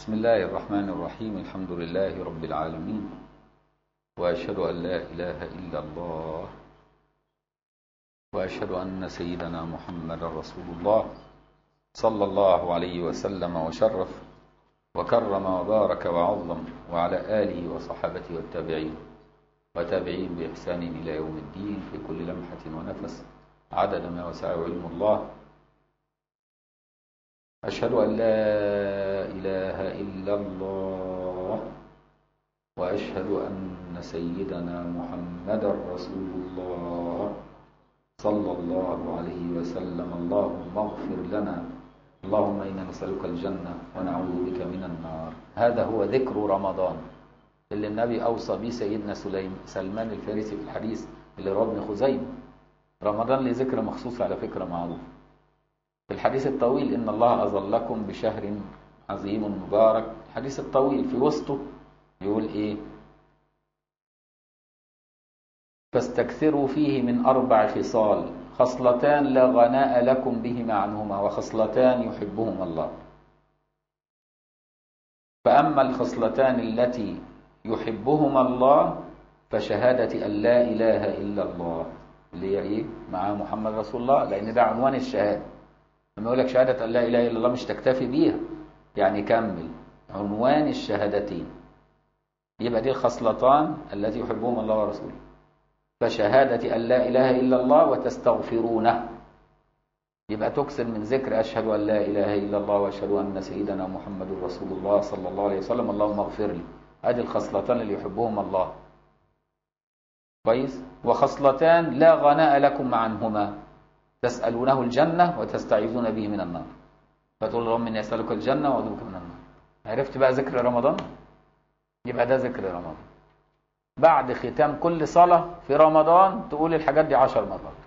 بسم الله الرحمن الرحيم الحمد لله رب العالمين وأشهد أن لا إله إلا الله وأشهد أن سيدنا محمد رسول الله صلى الله عليه وسلم وشرف وكرم وبارك وعظم وعلى آله وصحبه والتابعين وتابعين بإحسان إلى يوم الدين في كل لمحة ونفس عدد ما وسع علم الله أشهد أن لا إله إلا الله وأشهد أن سيدنا محمد رسول الله صلى الله عليه وسلم اللهم اغفر لنا اللهم إنا نسألك الجنة ونعوذ بك من النار هذا هو ذكر رمضان اللي النبي أوصى به سيدنا سليم سلمان الفارسي في الحديث اللي رواه ابن خزيمة رمضان ليه ذكر مخصوص على فكرة معروف في الحديث الطويل إن الله أظلكم بشهر عظيم مبارك الحديث الطويل في وسطه يقول إيه فاستكثروا فيه من أربع خصال خصلتان لا غناء لكم بهما عنهما وخصلتان يحبهما الله فأما الخصلتان التي يحبهما الله فشهادة أن لا إله إلا الله اللي هي إيه مع محمد رسول الله لأن ده عنوان الشهادة لما يقول لك شهادة أن لا إله إلا الله مش تكتفي بيها يعني كمل عنوان الشهادتين يبقى دي الخصلتان التي يحبهما الله ورسوله فشهادة أن لا إله إلا الله وتستغفرونه يبقى تكثر من ذكر أشهد أن لا إله إلا الله وأشهد أن سيدنا محمد رسول الله صلى الله عليه وسلم اللهم اغفر لي هذه الخصلتان اللي يحبهما الله كويس وخصلتان لا غناء لكم عنهما تسألونه الجنة وتستعيذون به من النار فتقول اللهم إني أسألك الجنة وأعوذ بك من النار عرفت بقى ذكر رمضان يبقى ده ذكر رمضان بعد ختام كل صلاة في رمضان تقول الحاجات دي عشر مرات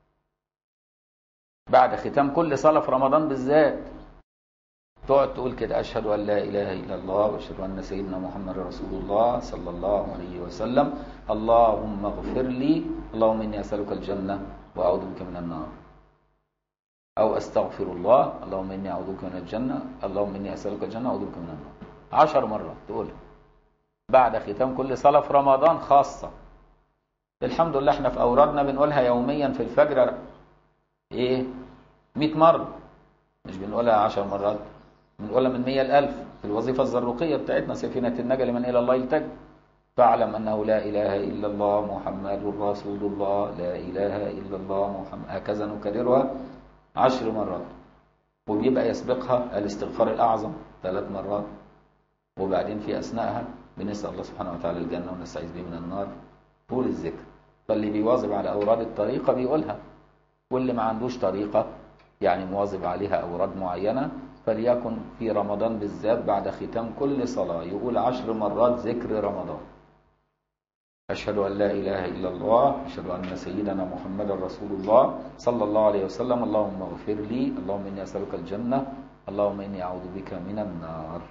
بعد ختام كل صلاة في رمضان بالذات تقعد تقول كده أشهد أن لا إله إلا الله وأشهد أن سيدنا محمد رسول الله صلى الله عليه وسلم اللهم اغفر لي اللهم إني أسألك الجنة وأعوذ بك من النار أو أستغفر الله اللهم إني أعوذ بك من الجنة اللهم إني أسألك الجنة وأعوذ بك من النار عشر مرات تقولها بعد ختام كل صلاة في رمضان خاصة الحمد لله احنا في أورادنا بنقولها يوميا في الفجر ايه 100 مرة مش بنقولها 10 مرات بنقولها من 100 ل 1000 في الوظيفة الزرقية بتاعتنا سفينة النجا لمن إلى الله يلتج فاعلم أنه لا إله إلا الله محمد رسول الله لا إله إلا الله محمد هكذا نكررها عشر مرات وبيبقى يسبقها الاستغفار الأعظم ثلاث مرات وبعدين في أثناءها بنسأل الله سبحانه وتعالى الجنة ونستعيذ به من النار طول الذكر فاللي بيواظب على أوراد الطريقة بيقولها واللي ما عندوش طريقة يعني مواظب عليها أوراد معينة فليكن في رمضان بالذات بعد ختام كل صلاة يقول عشر مرات ذكر رمضان أشهد أن لا إله إلا الله أشهد أن سيدنا محمد رسول الله صلى الله عليه وسلم اللهم اغفر لي اللهم إني أسألك الجنة اللهم إني أعوذ بك من النار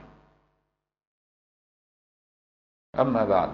أما بعد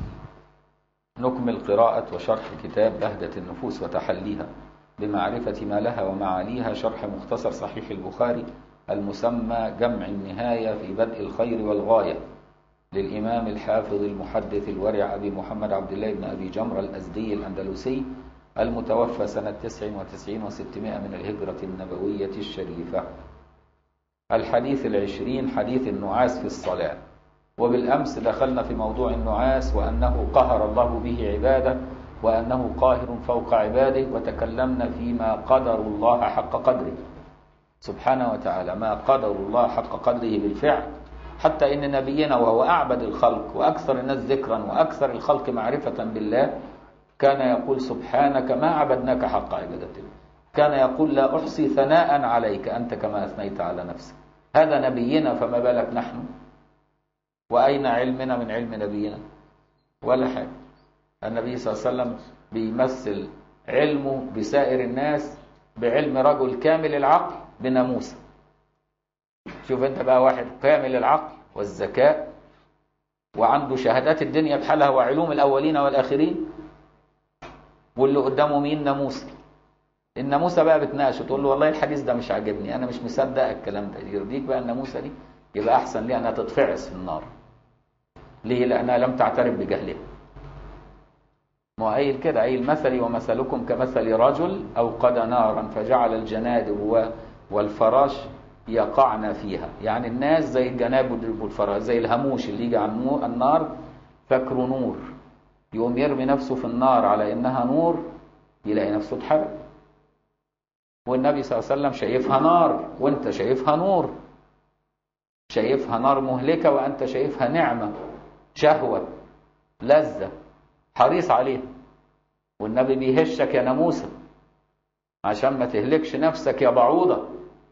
نكمل قراءة وشرح كتاب بهجة النفوس وتحليها بمعرفة ما لها ومعاليها شرح مختصر صحيح البخاري المسمى جمع النهاية في بدء الخير والغاية للإمام الحافظ المحدث الورع أبي محمد عبد الله بن أبي جمرة الأزدي الأندلسي المتوفى سنة 99 وستمائة من الهجرة النبوية الشريفة الحديث العشرين حديث النعاس في الصلاة وبالأمس دخلنا في موضوع النعاس وأنه قهر الله به عباده وأنه قاهر فوق عباده وتكلمنا فيما قدر الله حق قدره سبحانه وتعالى ما قدر الله حق قدره بالفعل حتى إن نبينا وهو أعبد الخلق وأكثر الناس ذكرا وأكثر الخلق معرفة بالله كان يقول سبحانك ما عبدناك حق عبادتك كان يقول لا أحصي ثناء عليك أنت كما أثنيت على نفسك هذا نبينا فما بالك نحن وأين علمنا من علم نبينا ولا حاجة النبي صلى الله عليه وسلم بيمثل علمه بسائر الناس بعلم رجل كامل العقل بناموسه شوف انت بقى واحد كامل العقل والذكاء وعنده شهادات الدنيا بحالها وعلوم الأولين والآخرين واللي قدامه مين ناموسه الناموسه بقى بتناقشه تقول له والله الحديث ده مش عاجبني انا مش مصدق الكلام ده يرضيك بقى الناموسه دي يبقى أحسن لي أنها تتفعس في النار ليه لأنها لم تعترف بجهلها ما هو قايل كده قايل مثلي ومثلكم كمثل رجل أوقد نارا فجعل الجنادب والفراش يقعن فيها يعني الناس زي الجنادب والفراش زي الهموش اللي يجي على النار فاكره نور يقوم يرمي نفسه في النار على إنها نور يلاقي نفسه اتحرق والنبي صلى الله عليه وسلم شايفها نار وانت شايفها نور شايفها نار مهلكة وانت شايفها نعمة شهوة لذة حريص عليها والنبي بيهشك يا ناموسة عشان ما تهلكش نفسك يا بعوضة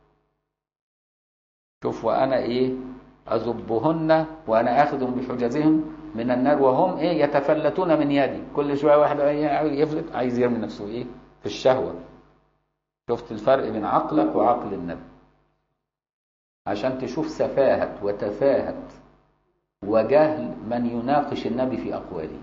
شوف وأنا إيه أذبهن وأنا آخذ بحجزهم من النار وهم إيه يتفلتون من يدي كل شوية واحد يفلت عايز يرمي نفسه إيه في الشهوة شفت الفرق بين عقلك وعقل النبي عشان تشوف سفاهة وتفاهة وجهل من يناقش النبي في أقواله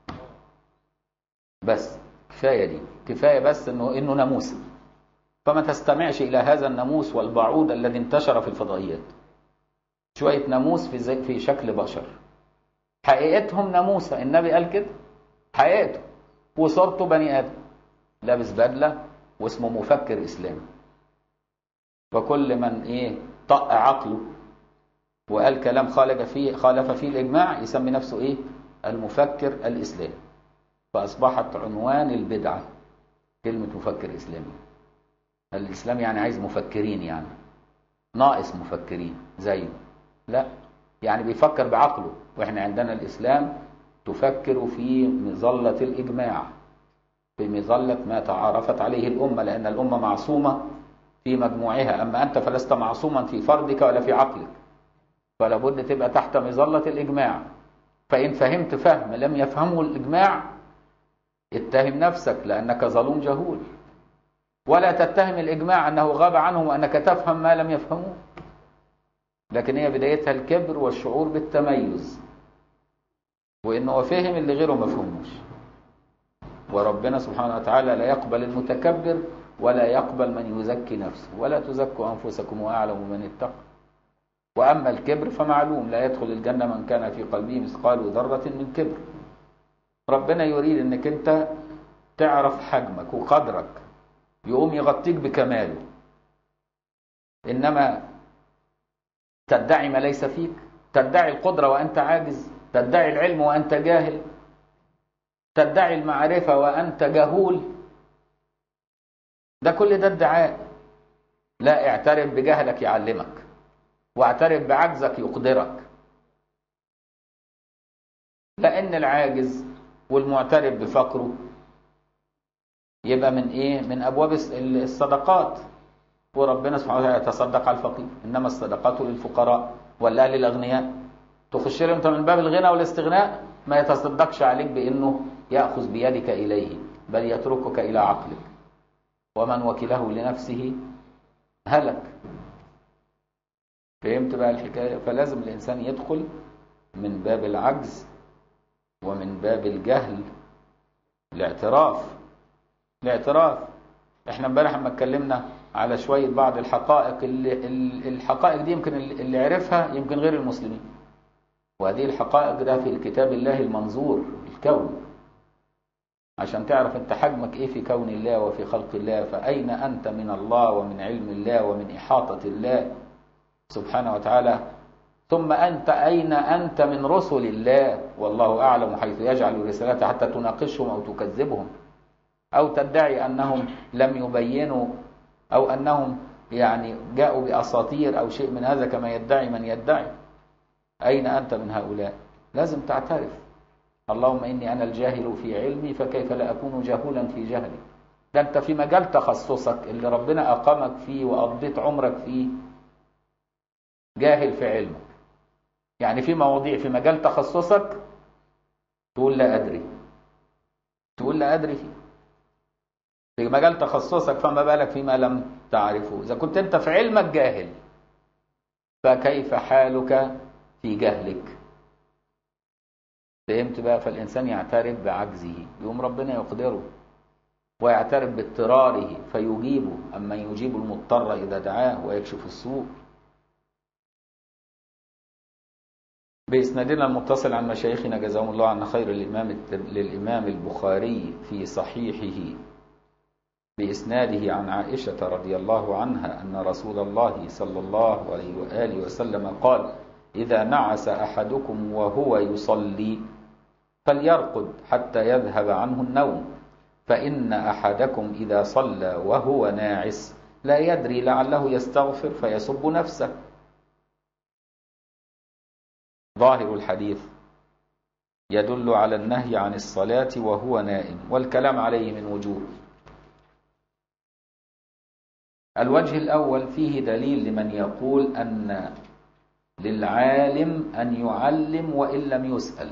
بس كفاية دي كفاية بس إنه إنه ناموس فما تستمعش إلى هذا الناموس والبعوض الذي انتشر في الفضائيات شوية ناموس في زي في شكل بشر حقيقتهم ناموسة النبي قال كده حقيقته وصورته بني آدم لابس بدلة واسمه مفكر إسلامي وكل من إيه طق عقله وقال كلام خالف فيه خالف فيه الإجماع يسمي نفسه إيه المفكر الإسلامي فأصبحت عنوان البدعة كلمة مفكر إسلامي الإسلام يعني عايز مفكرين يعني ناقص مفكرين زيه لا يعني بيفكر بعقله وإحنا عندنا الإسلام تفكر في مظلة الإجماع في مظلة ما تعارفت عليه الأمة لأن الأمة معصومة في مجموعها أما أنت فلست معصوما في فردك ولا في عقلك فلا بد تبقى تحت مظلة الإجماع فإن فهمت فهم لم يفهمه الإجماع اتهم نفسك لأنك ظلوم جهول ولا تتهم الإجماع أنه غاب عنه وأنك تفهم ما لم يفهموه لكن هي بدايتها الكبر والشعور بالتميز وإنه فهم اللي غيره ما فهموش وربنا سبحانه وتعالى لا يقبل المتكبر ولا يقبل من يزكي نفسه ولا تزكوا أنفسكم وأعلم من اتقى وأما الكبر فمعلوم لا يدخل الجنة من كان في قلبه مثقال ذرة من كبر ربنا يريد انك انت تعرف حجمك وقدرك يقوم يغطيك بكماله انما تدعي ما ليس فيك تدعي القدرة وأنت عاجز تدعي العلم وأنت جاهل تدعي المعرفة وأنت جهول ده كل ده ادعاء لا اعترف بجهلك يعلمك واعترف بعجزك يقدرك لأن العاجز والمعترف بفقره يبقى من ايه من ابواب الصدقات وربنا سبحانه وتعالى يتصدق على الفقير انما الصدقات للفقراء ولا للاغنياء تخش له انت من باب الغنى والاستغناء ما يتصدقش عليك بانه ياخذ بيدك اليه بل يتركك الى عقلك ومن وكله لنفسه هلك فهمت بقى الحكايه فلازم الانسان يدخل من باب العجز ومن باب الجهل الاعتراف الاعتراف احنا امبارح لما اتكلمنا على شويه بعض الحقائق اللي الحقائق دي يمكن اللي عرفها يمكن غير المسلمين وهذه الحقائق ده في الكتاب الله المنظور الكون عشان تعرف انت حجمك ايه في كون الله وفي خلق الله فاين انت من الله ومن علم الله ومن احاطه الله سبحانه وتعالى ثم أنت أين أنت من رسل الله والله أعلم حيث يجعل رسالته حتى تناقشهم أو تكذبهم أو تدعي أنهم لم يبينوا أو أنهم يعني جاءوا بأساطير أو شيء من هذا كما يدعي من يدعي أين أنت من هؤلاء لازم تعترف اللهم إني أنا الجاهل في علمي فكيف لا أكون جاهلا في جهلي ده أنت في مجال تخصصك اللي ربنا أقامك فيه وقضيت عمرك فيه جاهل في علمك يعني في مواضيع في مجال تخصصك تقول لا أدري تقول لا أدري فيه في مجال تخصصك فما بالك فيما لم تعرفه إذا كنت أنت في علمك جاهل فكيف حالك في جهلك فهمت بقى فالإنسان يعترف بعجزه يقوم ربنا يقدره ويعترف باضطراره فيجيبه أما يجيب المضطر إذا دعاه ويكشف السوء بإسنادنا المتصل عن مشايخنا جزاهم الله عنا خير للإمام للإمام البخاري في صحيحه بإسناده عن عائشة رضي الله عنها أن رسول الله صلى الله عليه وآله وسلم قال إذا نعس أحدكم وهو يصلي فليرقد حتى يذهب عنه النوم فإن أحدكم إذا صلى وهو ناعس لا يدري لعله يستغفر فيسب نفسه ظاهر الحديث يدل على النهي عن الصلاة وهو نائم والكلام عليه من وجوه الوجه الأول فيه دليل لمن يقول أن للعالم أن يعلم وإن لم يسأل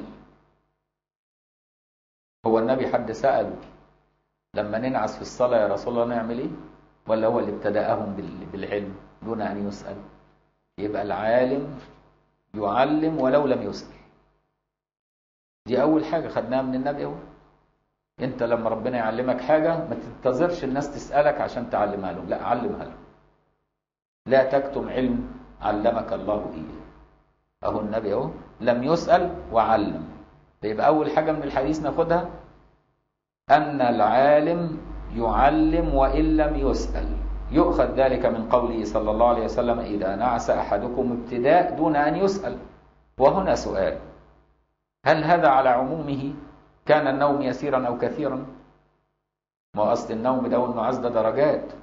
هو النبي حد سأله لما ننعس في الصلاة يا رسول الله نعمل إيه ولا هو اللي ابتدأهم بالعلم دون أن يسأل يبقى العالم يعلم ولو لم يسأل دي أول حاجة خدناها من النبي أهو أنت لما ربنا يعلمك حاجة ما تنتظرش الناس تسألك عشان تعلمها لهم لا علمها لهم لا تكتم علم علمك الله إياه أهو النبي أهو لم يسأل وعلم يبقى أول حاجة من الحديث ناخدها أن العالم يعلم وإن لم يسأل يؤخذ ذلك من قوله صلى الله عليه وسلم إذا نعس أحدكم ابتداء دون أن يسأل وهنا سؤال هل هذا على عمومه كان النوم يسيرا أو كثيرا ما أصل النوم ده والنعاس ده درجات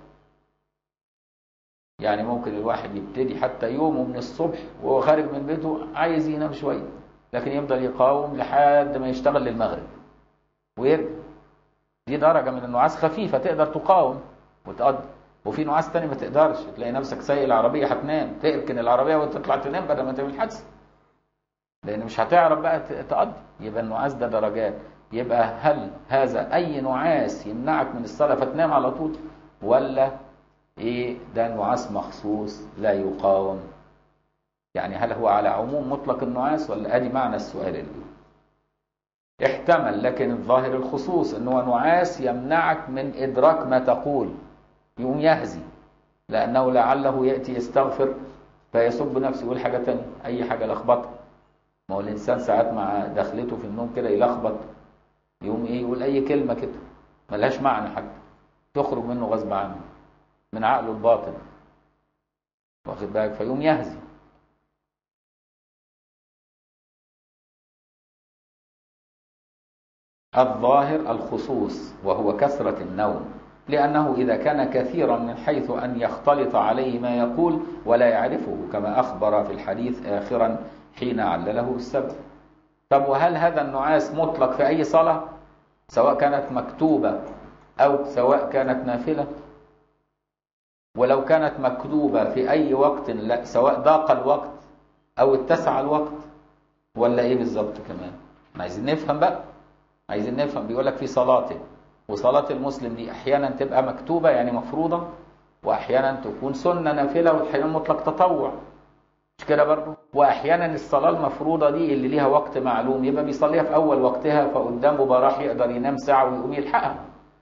يعني ممكن الواحد يبتدي حتى يومه من الصبح وهو خارج من بيته عايز ينام شوية لكن يفضل يقاوم لحد ما يشتغل للمغرب ويرجع دي درجة من النعاس خفيفة تقدر تقاوم وتقضي وفي نعاس تاني ما تقدرش تلاقي نفسك سايق العربية هتنام تركن العربية وتطلع تنام بدل ما تعمل حادثة لأن مش هتعرف بقى تقضي يبقى النعاس ده درجات يبقى هل هذا أي نعاس يمنعك من الصلاة فتنام على طول ولا إيه ده نعاس مخصوص لا يقاوم يعني هل هو على عموم مطلق النعاس ولا ادي معنى السؤال اللي احتمل لكن الظاهر الخصوص ان هو نعاس يمنعك من ادراك ما تقول يقوم يهزي لانه لعله ياتي يستغفر فيسب نفسه يقول حاجه تانية اي حاجه لخبطه ما هو الانسان ساعات مع دخلته في النوم كده يلخبط يقوم ايه يقول اي كلمه كده ملهاش معنى حتى تخرج منه غصب عنه من عقله الباطن واخد بالك فيقوم يهزي الظاهر الخصوص وهو كثرة النوم لأنه إذا كان كثيرا من حيث أن يختلط عليه ما يقول ولا يعرفه كما أخبر في الحديث آخرا حين علله السبب طب وهل هذا النعاس مطلق في أي صلاة سواء كانت مكتوبة أو سواء كانت نافلة ولو كانت مكتوبة في أي وقت لا سواء ضاق الوقت أو اتسع الوقت ولا إيه بالظبط كمان عايزين نفهم بقى عايزين نفهم بيقول لك في صلاته وصلاة المسلم دي أحيانا تبقى مكتوبة يعني مفروضة وأحيانا تكون سنة نافلة وأحيانا مطلق تطوع مش كده برضه وأحيانا الصلاة المفروضة دي اللي ليها وقت معلوم يبقى بيصليها في أول وقتها فقدامه براح يقدر ينام ساعة ويقوم يلحقها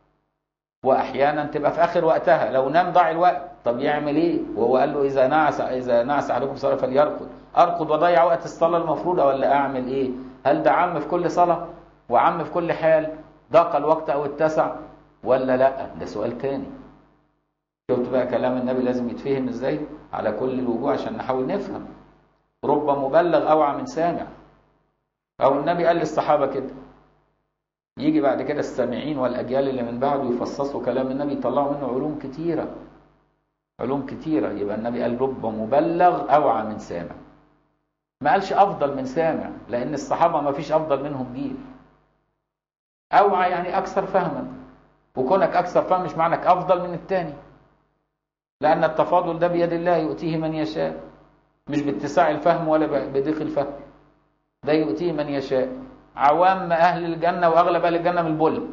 وأحيانا تبقى في آخر وقتها لو نام ضاع الوقت طب يعمل إيه وهو قال له إذا نعس إذا نعس عليكم صلاة فليرقد أرقد وأضيع وقت الصلاة المفروضة ولا أعمل إيه هل ده عم في كل صلاة وعم في كل حال ضاق الوقت او اتسع ولا لا ده سؤال تاني شفت بقى كلام النبي لازم يتفهم ازاي على كل الوجوه عشان نحاول نفهم رب مبلغ اوعى من سامع او النبي قال للصحابه كده يجي بعد كده السامعين والاجيال اللي من بعده يفصصوا كلام النبي يطلعوا منه علوم كتيره علوم كتيره يبقى النبي قال رب مبلغ اوعى من سامع ما قالش افضل من سامع لان الصحابه ما فيش افضل منهم جيل اوعى يعني اكثر فهما وكونك اكثر فهم مش معنى افضل من الثاني لان التفاضل ده بيد الله يؤتيه من يشاء مش باتساع الفهم ولا بضيق الفهم ده يؤتيه من يشاء عوام اهل الجنه واغلب اهل الجنه من البل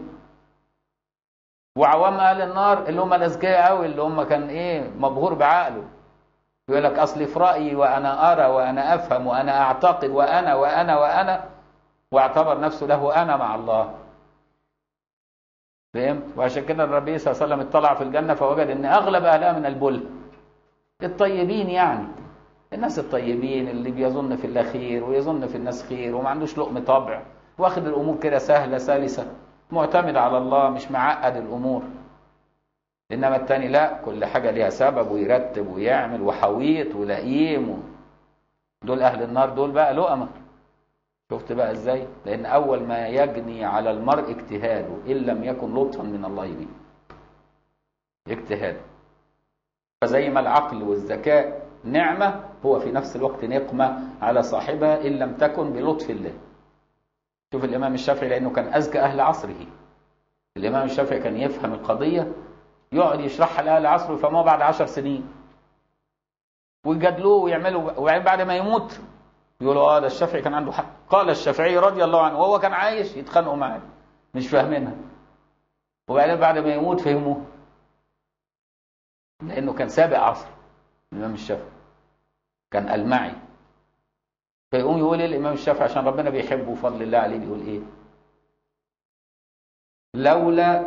وعوام اهل النار اللي هم الاذكياء قوي اللي هم كان ايه مبهور بعقله يقول لك اصلي في رايي وانا ارى وانا افهم وانا اعتقد وانا وانا وانا واعتبر نفسه له انا مع الله فهمت وعشان كده النبي صلى الله عليه وسلم اطلع في الجنه فوجد ان اغلب اهلها من البل الطيبين يعني الناس الطيبين اللي بيظن في الله خير ويظن في الناس خير وما عندوش لقم طبع واخد الامور كده سهله سلسه معتمد على الله مش معقد الامور انما التاني لا كل حاجه ليها سبب ويرتب ويعمل وحويط ولئيم و... دول اهل النار دول بقى لقمه شفت بقى ازاي لان اول ما يجني على المرء اجتهاده ان لم يكن لطفا من الله به اجتهاد فزي ما العقل والذكاء نعمه هو في نفس الوقت نقمه على صاحبها ان لم تكن بلطف الله شوف الامام الشافعي لانه كان اذكى اهل عصره الامام الشافعي كان يفهم القضيه يقعد يشرحها لاهل عصره يفهموها بعد عشر سنين ويجادلوه ويعملوا وبعدين بعد ما يموت يقولوا اه ده الشافعي كان عنده حق قال الشافعي رضي الله عنه وهو كان عايش يتخانقوا معاه مش فاهمينها وبعدين بعد ما يموت فهموها لانه كان سابق عصر الامام الشافعي كان المعي فيقوم يقول ايه الامام الشافعي عشان ربنا بيحبه وفضل الله عليه بيقول ايه لولا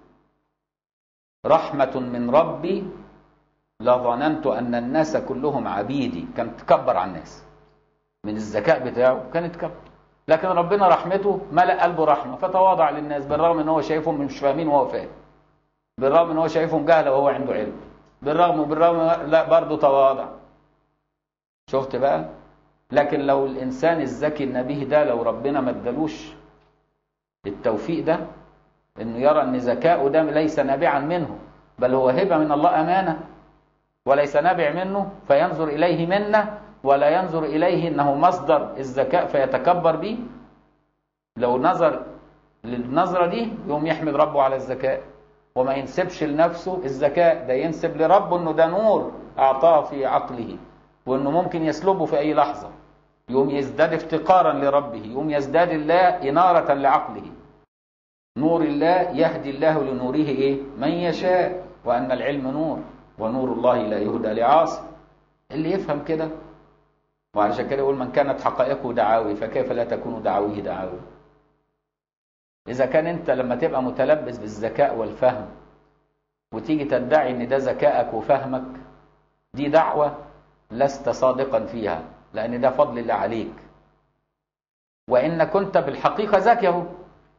رحمة من ربي لظننت أن الناس كلهم عبيدي كان تكبر على الناس من الذكاء بتاعه كان يتكبر لكن ربنا رحمته ملأ قلبه رحمة فتواضع للناس بالرغم ان هو شايفهم مش فاهمين وهو فاهم بالرغم ان هو شايفهم جهلة وهو عنده علم بالرغم بالرغم لا برضه تواضع شفت بقى لكن لو الانسان الذكي النبيه ده لو ربنا ما ادالوش التوفيق ده انه يرى ان ذكاؤه ده ليس نابعا منه بل هو هبه من الله امانه وليس نابع منه فينظر اليه منه ولا ينظر اليه انه مصدر الذكاء فيتكبر به لو نظر للنظره دي يقوم يحمد ربه على الذكاء وما ينسبش لنفسه الذكاء ده ينسب لربه انه ده نور اعطاه في عقله وانه ممكن يسلبه في اي لحظه يقوم يزداد افتقارا لربه يقوم يزداد الله اناره لعقله نور الله يهدي الله لنوره ايه من يشاء وان العلم نور ونور الله لا يهدى لعاصي اللي يفهم كده وعلشان كده يقول من كانت حقائقه دعاوي فكيف لا تكون دعاويه دعاوي اذا كان انت لما تبقى متلبس بالذكاء والفهم وتيجي تدعي ان ده ذكائك وفهمك دي دعوه لست صادقا فيها لان ده فضل الله عليك وان كنت بالحقيقه ذكي اهو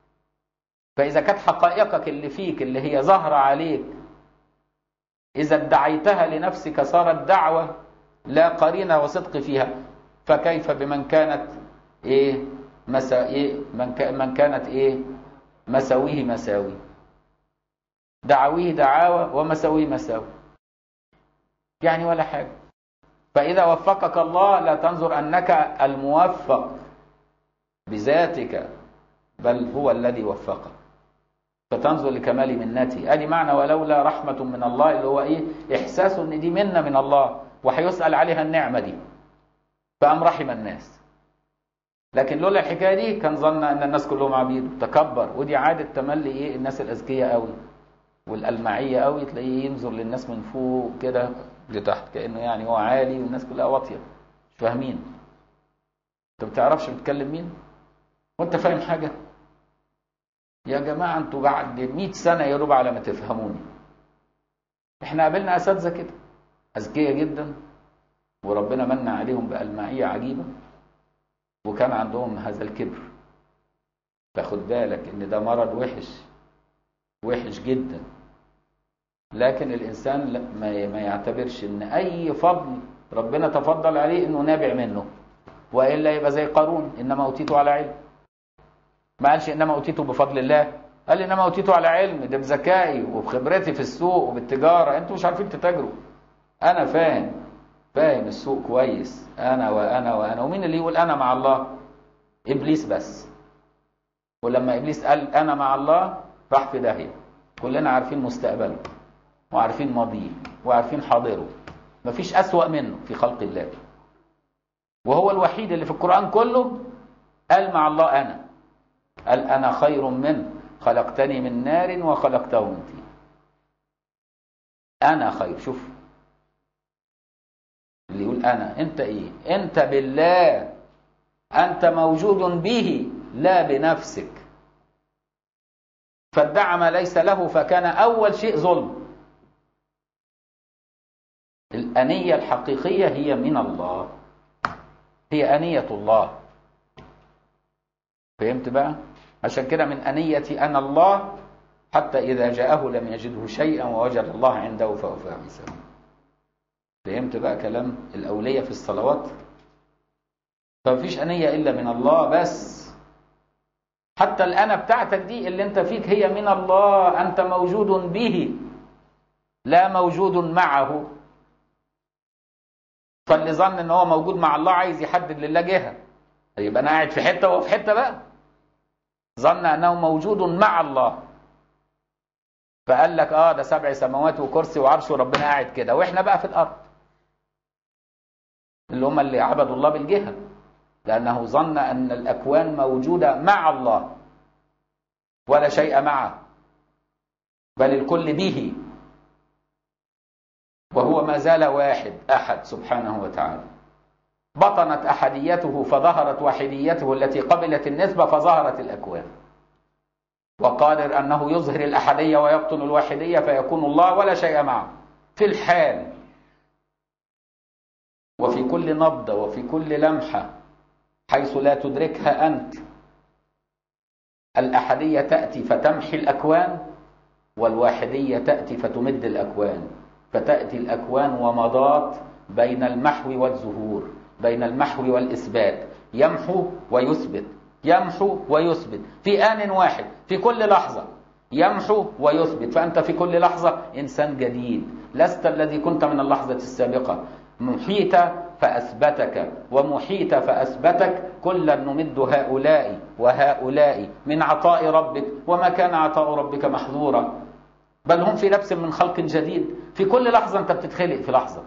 فإذا كانت حقائقك اللي فيك اللي هي ظاهرة عليك إذا ادعيتها لنفسك صارت دعوة لا قرينة وصدق فيها فكيف بمن كانت إيه مسا إيه من, ك... من كانت إيه مساويه مساوي دعويه دعاوى ومساويه مساوي يعني ولا حاجة فإذا وفقك الله لا تنظر أنك الموفق بذاتك بل هو الذي وفقك فتنظر لكمال منته ادي معنى ولولا رحمة من الله اللي هو ايه احساس ان دي منة من الله وهيسأل عليها النعمة دي فقام رحم الناس لكن لولا الحكاية دي كان ظن ان الناس كلهم عبيد تكبر ودي عادة تملي ايه الناس الاذكياء قوي والألمعية قوي تلاقيه ينظر للناس من فوق كده لتحت كأنه يعني هو عالي والناس كلها واطية مش فاهمين انت بتعرفش بتكلم مين وانت فاهم حاجة يا جماعة انتوا بعد 100 سنة يا رب على ما تفهموني احنا قابلنا اساتذة كده اذكياء جدا وربنا من عليهم بألمعية عجيبة وكان عندهم هذا الكبر تاخد بالك ان ده مرض وحش وحش جدا لكن الانسان ما يعتبرش ان اي فضل ربنا تفضل عليه انه نابع منه والا يبقى زي قارون انما اوتيته على علم ما قالش انما اوتيته بفضل الله قال انما اوتيته على علم ده بذكائي وبخبرتي في السوق وبالتجاره انتوا مش عارفين تتاجروا انا فاهم فاهم السوق كويس انا وانا وانا ومين اللي يقول انا مع الله ابليس بس ولما ابليس قال انا مع الله راح في داهيه كلنا عارفين مستقبله وعارفين ماضيه وعارفين حاضره مفيش اسوأ منه في خلق الله وهو الوحيد اللي في القرآن كله قال مع الله أنا قال أنا خير منه خلقتني من نار وخلقته من طين أنا خير شوف اللي يقول أنا أنت إيه أنت بالله أنت موجود به لا بنفسك فادعى ما ليس له فكان أول شيء ظلم الأنية الحقيقية هي من الله هي أنية الله فهمت بقى عشان كده من أنية أنا الله حتى إذا جاءه لم يجده شيئا ووجد الله عنده فوفاه حسابه فهمت بقى كلام الأولية في الصلوات فمفيش أنية إلا من الله بس حتى الأنا بتاعتك دي اللي انت فيك هي من الله أنت موجود به لا موجود معه فاللي ظن ان هو موجود مع الله عايز يحدد لله جهه يبقى انا قاعد في حته وهو في حته بقى ظن انه موجود مع الله فقال لك اه ده سبع سماوات وكرسي وعرش وربنا قاعد كده واحنا بقى في الارض اللي هم اللي عبدوا الله بالجهه لانه ظن ان الاكوان موجوده مع الله ولا شيء معه بل الكل به وهو ما زال واحد احد سبحانه وتعالى بطنت احديته فظهرت وحديته التي قبلت النسبه فظهرت الاكوان وقادر انه يظهر الاحديه ويبطن الواحديه فيكون الله ولا شيء معه في الحال وفي كل نبضه وفي كل لمحه حيث لا تدركها انت الاحديه تاتي فتمحي الاكوان والواحديه تاتي فتمد الاكوان فتاتي الاكوان ومضات بين المحو والظهور بين المحو والاثبات يمحو ويثبت يمحو ويثبت في آن واحد في كل لحظة يمحو ويثبت فأنت في كل لحظة إنسان جديد لست الذي كنت من اللحظة السابقة محيت فأثبتك ومحيت فأثبتك كلا نمد هؤلاء وهؤلاء من عطاء ربك وما كان عطاء ربك محظورا بل هم في لبس من خلق جديد في كل لحظة أنت بتتخلق في لحظة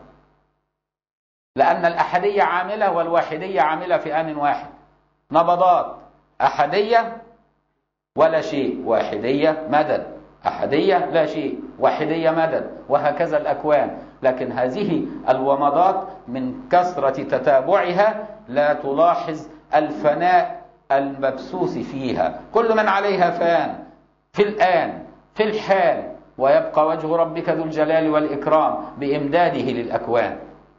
لأن الأحدية عاملة والواحدية عاملة في آن واحد نبضات أحدية ولا شيء واحدية مدد أحدية لا شيء واحدية مدد وهكذا الأكوان لكن هذه الومضات من كثرة تتابعها لا تلاحظ الفناء المبسوس فيها كل من عليها فان في الآن في الحال ويبقى وجه ربك ذو الجلال والإكرام بإمداده للأكوان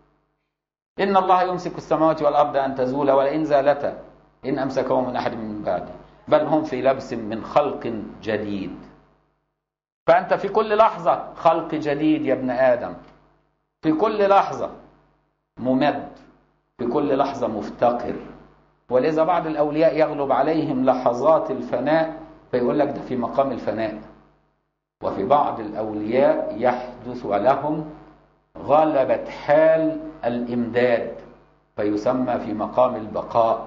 إن الله يمسك السماوات والأرض أن تزول ولئن زالتا إن أمسكهم من أحد من بعده بل هم في لبس من خلق جديد فأنت في كل لحظة خلق جديد يا ابن آدم في كل لحظة ممد في كل لحظة مفتقر ولذا بعض الأولياء يغلب عليهم لحظات الفناء فيقول لك ده في مقام الفناء وفي بعض الأولياء يحدث لهم غلبة حال الإمداد فيسمى في مقام البقاء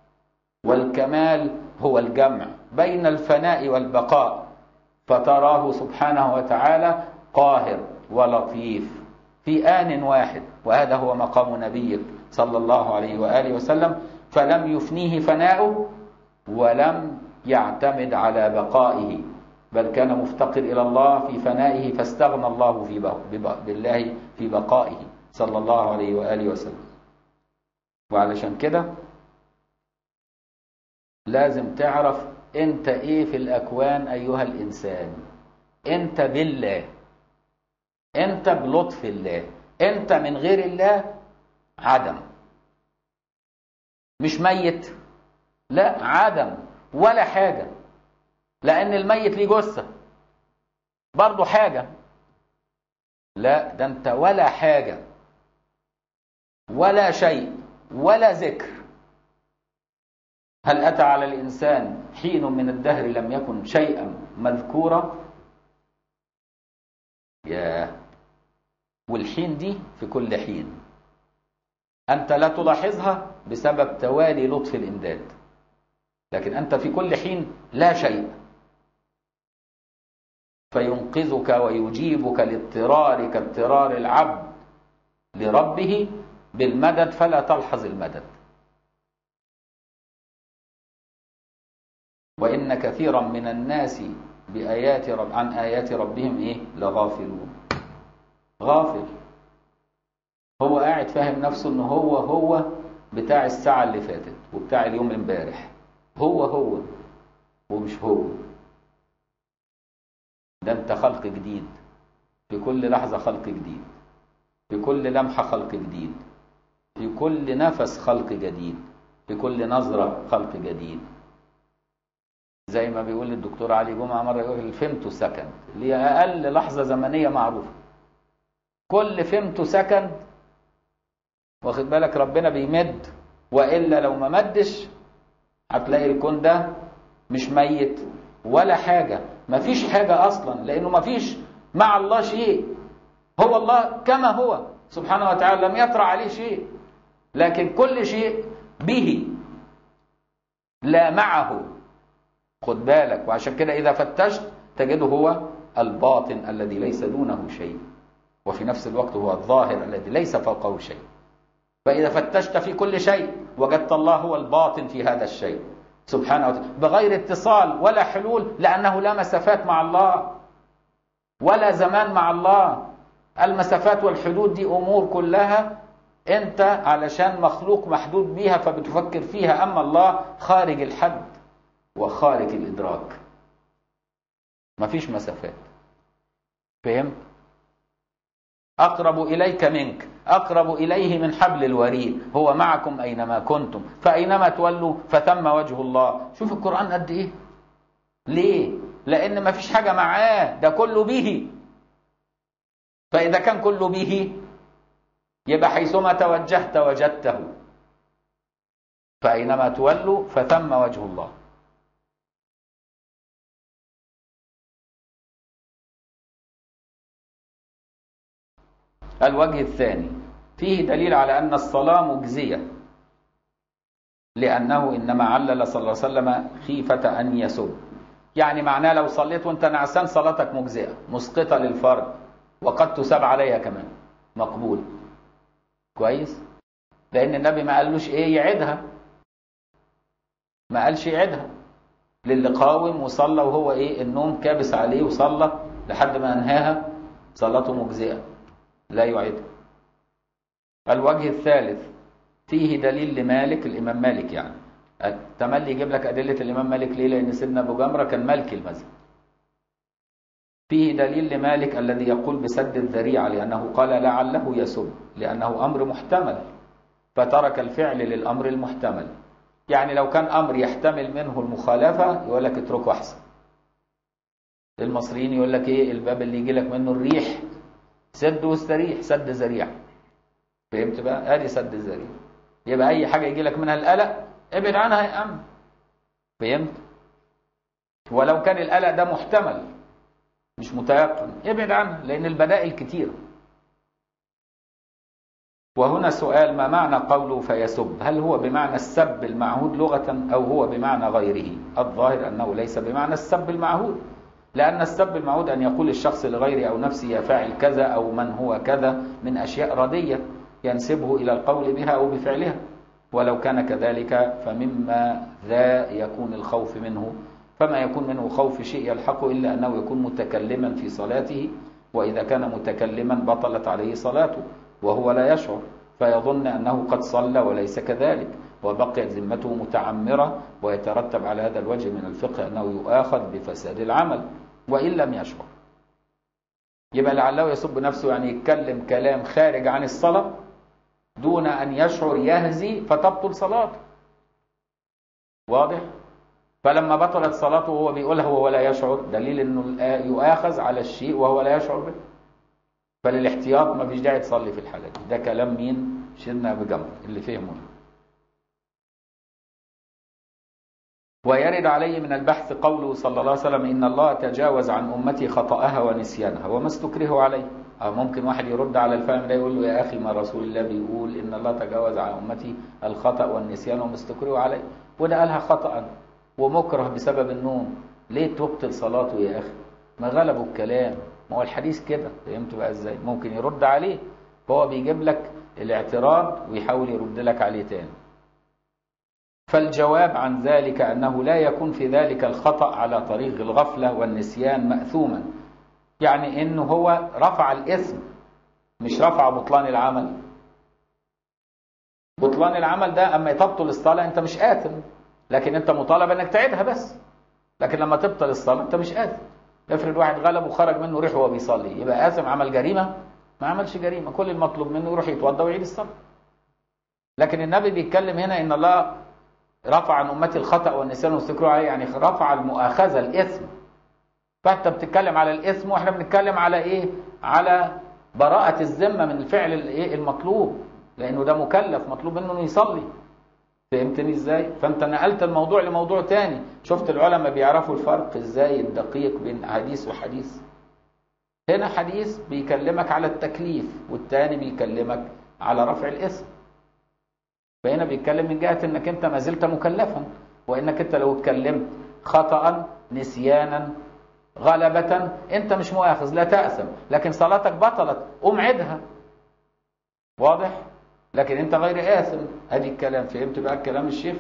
والكمال هو الجمع بين الفناء والبقاء فتراه سبحانه وتعالى قاهر ولطيف في آن واحد وهذا هو مقام نبيك صلى الله عليه وآله وسلم فلم يفنيه فناؤه ولم يعتمد على بقائه بل كان مفتقر إلى الله في فنائه فاستغنى الله في بالله في بقائه صلى الله عليه وآله وسلم وعلشان كده لازم تعرف انت ايه في الاكوان ايها الانسان انت بالله انت بلطف الله انت من غير الله عدم مش ميت لا عدم ولا حاجة لأن الميت ليه جثة برضه حاجة لا ده أنت ولا حاجة ولا شيء ولا ذكر هل أتى على الإنسان حين من الدهر لم يكن شيئا مذكورا يا والحين دي في كل حين أنت لا تلاحظها بسبب توالي لطف الإمداد لكن أنت في كل حين لا شيء فينقذك ويجيبك لاضطرارك اضطرار العبد لربه بالمدد فلا تلحظ المدد وإن كثيرا من الناس بآيات رب عن آيات ربهم إيه لغافلون غافل هو قاعد فاهم نفسه إن هو هو بتاع الساعة اللي فاتت وبتاع اليوم امبارح هو هو ومش هو ده انت خلق جديد في كل لحظة خلق جديد في كل لمحة خلق جديد في كل نفس خلق جديد في كل نظرة خلق جديد زي ما بيقول الدكتور علي جمعة مرة يقول الفيمتو سكند اللي هي أقل لحظة زمنية معروفة كل فيمتو سكند واخد بالك ربنا بيمد وإلا لو ما مدش هتلاقي الكون ده مش ميت ولا حاجة مفيش حاجة أصلا لأنه مفيش مع الله شيء هو الله كما هو سبحانه وتعالى لم يطرأ عليه شيء لكن كل شيء به لا معه خد بالك وعشان كده إذا فتشت تجده هو الباطن الذي ليس دونه شيء وفي نفس الوقت هو الظاهر الذي ليس فوقه شيء فإذا فتشت في كل شيء وجدت الله هو الباطن في هذا الشيء سبحانه وتعالى بغير اتصال ولا حلول لأنه لا مسافات مع الله ولا زمان مع الله المسافات والحدود دي أمور كلها أنت علشان مخلوق محدود بيها فبتفكر فيها أما الله خارج الحد وخارج الإدراك مفيش مسافات فهمت؟ أقرب إليك منك أقرب إليه من حبل الوريد هو معكم أينما كنتم فأينما تولوا فثم وجه الله شوف القرآن قد إيه ليه لأن ما فيش حاجة معاه ده كله به فإذا كان كله به يبقى حيثما توجهت وجدته فأينما تولوا فثم وجه الله الوجه الثاني فيه دليل على أن الصلاة مجزية لأنه إنما علل صلى الله عليه وسلم خيفة أن يسب يعني معناه لو صليت وانت نعسان صلاتك مجزئة مسقطة للفرد وقد تساب عليها كمان مقبول كويس لأن النبي ما قالوش إيه يعيدها ما قالش يعيدها للي قاوم وصلى وهو إيه النوم كابس عليه وصلى لحد ما أنهاها صلاته مجزئة لا يعيدها الوجه الثالث فيه دليل لمالك الإمام مالك يعني تملي يجيب لك أدلة الإمام مالك ليه لأن سيدنا أبو جمرة كان مالكي المذهب فيه دليل لمالك الذي يقول بسد الذريعة لأنه قال لعله يسب لأنه أمر محتمل فترك الفعل للأمر المحتمل يعني لو كان أمر يحتمل منه المخالفة يقول لك اتركه أحسن المصريين يقول لك إيه الباب اللي يجي لك منه الريح سد واستريح سد ذريعة فهمت بقى ادي سد الذريعة يبقى اي حاجه يجي لك منها القلق ابعد عنها يا امن فهمت ولو كان القلق ده محتمل مش متيقن ابعد عنها لان البدائل كتير وهنا سؤال ما معنى قوله فيسب هل هو بمعنى السب المعهود لغة أو هو بمعنى غيره الظاهر أنه ليس بمعنى السب المعهود لأن السب المعهود أن يقول الشخص لغيره أو نفسه يا فاعل كذا أو من هو كذا من أشياء ردية ينسبه إلى القول بها أو بفعلها ولو كان كذلك فمما ذا يكون الخوف منه فما يكون منه خوف شيء يلحقه إلا أنه يكون متكلما في صلاته وإذا كان متكلما بطلت عليه صلاته وهو لا يشعر فيظن أنه قد صلى وليس كذلك وبقيت ذمته متعمرة ويترتب على هذا الوجه من الفقه أنه يؤاخذ بفساد العمل وإن لم يشعر يبقى لعله يسب نفسه يعني يتكلم كلام خارج عن الصلاة دون أن يشعر يهزي فتبطل صلاته واضح؟ فلما بطلت صلاته وهو بيقولها وهو لا يشعر دليل انه يؤاخذ على الشيء وهو لا يشعر به فللاحتياط ما فيش داعي تصلي في الحالة دي ده كلام مين؟ سيدنا أبو جمر اللي فهمه ويرد عليه من البحث قوله صلى الله عليه وسلم إن الله تجاوز عن أمتي خطأها ونسيانها وما استكرهوا عليه أو ممكن واحد يرد على الفهم ده يقول له يا أخي ما رسول الله بيقول إن الله تجاوز عن أمتي الخطأ والنسيان وما استكرهوا عليه وده قالها خطأ ومكره بسبب النوم ليه تبطل صلاته يا أخي ما غلبوا الكلام ما هو الحديث كده فهمت بقى ازاي ممكن يرد عليه فهو بيجيب لك الاعتراض ويحاول يرد لك عليه تاني فالجواب عن ذلك أنه لا يكون في ذلك الخطأ على طريق الغفلة والنسيان مأثوما يعني إنه هو رفع الإثم مش رفع بطلان العمل بطلان العمل ده أما تبطل الصلاة أنت مش آثم لكن أنت مطالب أنك تعيدها بس لكن لما تبطل الصلاة أنت مش آثم افرض واحد غلب وخرج منه ريح وهو بيصلي يبقى آثم عمل جريمة ما عملش جريمة كل المطلوب منه يروح يتوضى ويعيد الصلاة لكن النبي بيتكلم هنا ان الله رفع عن امتي الخطأ والنسيان والسكر عليه يعني رفع المؤاخذة الاثم فانت بتتكلم على الاثم واحنا بنتكلم على ايه على براءة الذمة من الفعل الايه المطلوب لانه ده مكلف مطلوب منه انه يصلي فهمتني ازاي فانت نقلت الموضوع لموضوع تاني شفت العلماء بيعرفوا الفرق ازاي الدقيق بين حديث وحديث هنا حديث بيكلمك على التكليف والتاني بيكلمك على رفع الاسم فهنا بيتكلم من جهة انك انت ما زلت مكلفا وانك انت لو اتكلمت خطأ نسيانا غلبة انت مش مؤاخذ لا تأثم لكن صلاتك بطلت قوم عدها واضح لكن انت غير آثم ادي الكلام فهمت بقى الكلام الشيخ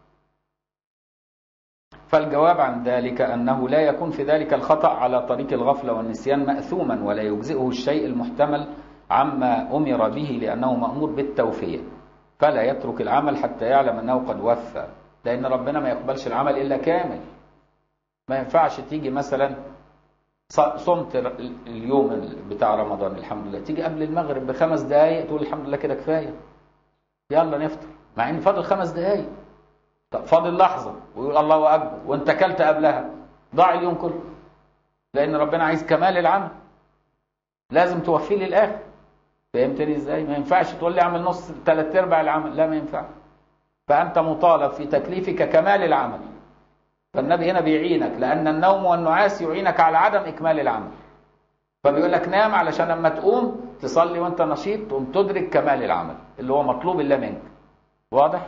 فالجواب عن ذلك أنه لا يكون في ذلك الخطأ على طريق الغفلة والنسيان مأثوما ولا يجزئه الشيء المحتمل عما أمر به لأنه مأمور بالتوفية فلا يترك العمل حتى يعلم أنه قد وفى لأن ربنا ما يقبلش العمل إلا كامل ما ينفعش تيجي مثلا صمت اليوم بتاع رمضان الحمد لله تيجي قبل المغرب بخمس دقايق تقول الحمد لله كده كفاية يلا نفطر مع ان فاضل خمس دقايق طب فاضل لحظة ويقول الله أكبر وانت كلت قبلها ضاع اليوم كله لأن ربنا عايز كمال العمل لازم توفيه للآخر فهمتني ازاي ما ينفعش تقول لي اعمل نص ثلاث ارباع العمل لا ما ينفع فأنت مطالب في تكليفك كمال العمل فالنبي هنا بيعينك لأن النوم والنعاس يعينك على عدم إكمال العمل فبيقول لك نام علشان لما تقوم تصلي وانت نشيط تقوم تدرك كمال العمل اللي هو مطلوب إلا منك واضح؟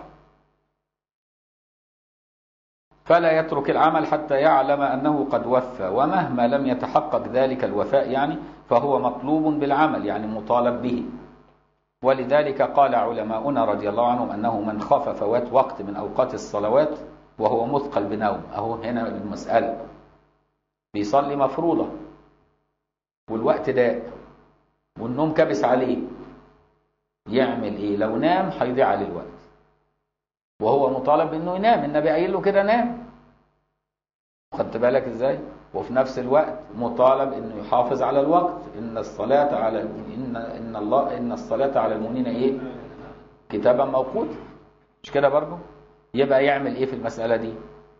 فلا يترك العمل حتى يعلم أنه قد وفى ومهما لم يتحقق ذلك الوفاء يعني فهو مطلوب بالعمل يعني مطالب به ولذلك قال علماؤنا رضي الله عنهم أنه من خاف فوات وقت من أوقات الصلوات وهو مثقل بنوم أهو هنا المسألة بيصلي مفروضة والوقت ضاق والنوم كبس عليه يعمل ايه لو نام هيضيع عليه الوقت وهو مطالب انه ينام النبي قايل له كده نام خدت بالك ازاي وفي نفس الوقت مطالب انه يحافظ على الوقت ان الصلاه على ان ان الله ان الصلاه على المؤمنين ايه كتابا موقوتا مش كده برضه يبقى يعمل ايه في المساله دي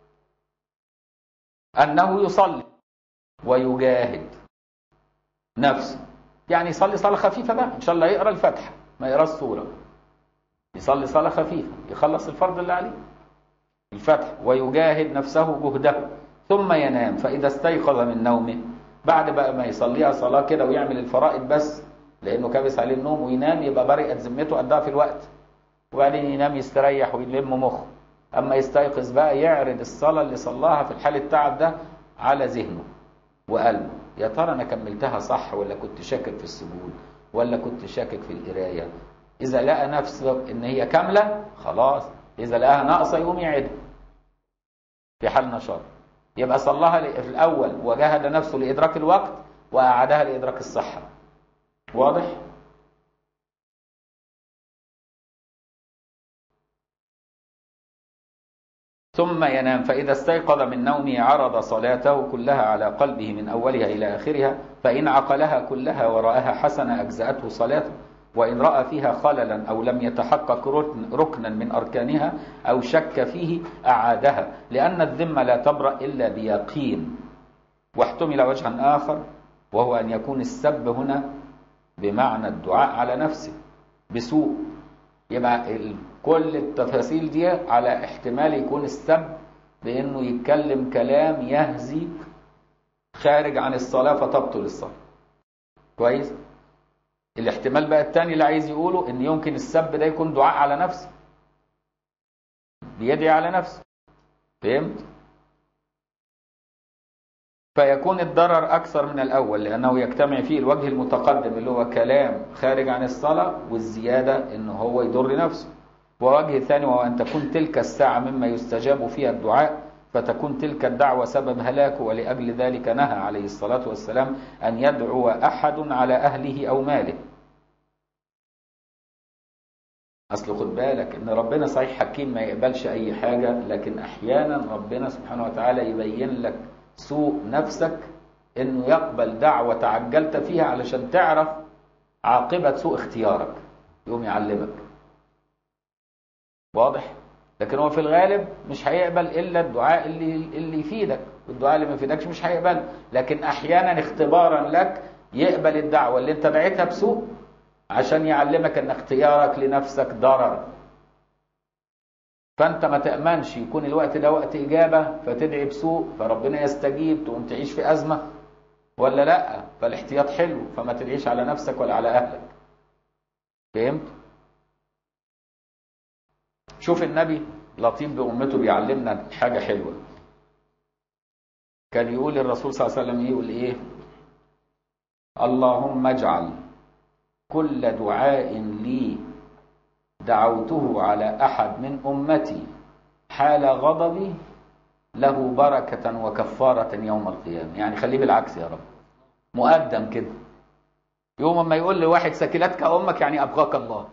انه يصلي ويجاهد نفسه يعني يصلي صلاه خفيفه بقى ان شاء الله يقرا الفاتحه ما يقراش سوره يصلي صلاة خفيفة يخلص الفرض اللي عليه الفتح ويجاهد نفسه جهده ثم ينام فإذا استيقظ من نومه بعد بقى ما يصليها صلاة كده ويعمل الفرائض بس لأنه كابس عليه النوم وينام يبقى برئت ذمته قدها في الوقت وبعدين ينام يستريح ويلم مخه أما يستيقظ بقى يعرض الصلاة اللي صلاها في الحال التعب ده على ذهنه وقلبه يا ترى أنا كملتها صح ولا كنت شاكك في السجود ولا كنت شاكك في القراية إذا لقى نفسه إن هي كاملة خلاص إذا لقاها ناقصة يقوم يعيدها في حال نشاط يبقى صلاها في الأول وجاهد نفسه لإدراك الوقت وأعادها لإدراك الصحة واضح؟ ثم ينام فإذا استيقظ من نومه عرض صلاته كلها على قلبه من أولها إلى آخرها فإن عقلها كلها ورآها حسنة أجزأته صلاته وإن رأى فيها خللا أو لم يتحقق ركنا من أركانها أو شك فيه أعادها لأن الذمة لا تبرأ إلا بيقين واحتمل وجها آخر وهو أن يكون السب هنا بمعنى الدعاء على نفسه بسوء يبقى كل التفاصيل دي على احتمال يكون السب بأنه يتكلم كلام يهزي خارج عن الصلاة فتبطل الصلاة كويس الاحتمال بقى الثاني اللي عايز يقوله ان يمكن السب ده يكون دعاء على نفسه بيدعي على نفسه فهمت فيكون الضرر اكثر من الاول لانه يجتمع فيه الوجه المتقدم اللي هو كلام خارج عن الصلاه والزياده ان هو يضر نفسه ووجه ثاني وهو ان تكون تلك الساعه مما يستجاب فيها الدعاء فتكون تلك الدعوة سبب هلاكه ولأجل ذلك نهى عليه الصلاة والسلام أن يدعو أحد على أهله أو ماله أصل خد بالك إن ربنا صحيح حكيم ما يقبلش أي حاجة لكن أحيانا ربنا سبحانه وتعالى يبين لك سوء نفسك إنه يقبل دعوة تعجلت فيها علشان تعرف عاقبة سوء اختيارك يقوم يعلمك واضح لكن هو في الغالب مش هيقبل الا الدعاء اللي اللي يفيدك والدعاء اللي ما يفيدكش مش هيقبل لكن احيانا اختبارا لك يقبل الدعوه اللي انت دعيتها بسوء عشان يعلمك ان اختيارك لنفسك ضرر فانت ما تامنش يكون الوقت ده وقت اجابه فتدعي بسوء فربنا يستجيب تقوم تعيش في ازمه ولا لا فالاحتياط حلو فما تدعيش على نفسك ولا على اهلك فهمت شوف النبي لطيف بأمته بيعلمنا حاجة حلوة كان يقول الرسول صلى الله عليه وسلم يقول ايه اللهم اجعل كل دعاء لي دعوته على أحد من أمتي حال غضبي له بركة وكفارة يوم القيامة يعني خليه بالعكس يا رب مقدم كده يوم ما يقول لواحد سكلتك أمك يعني أبغاك الله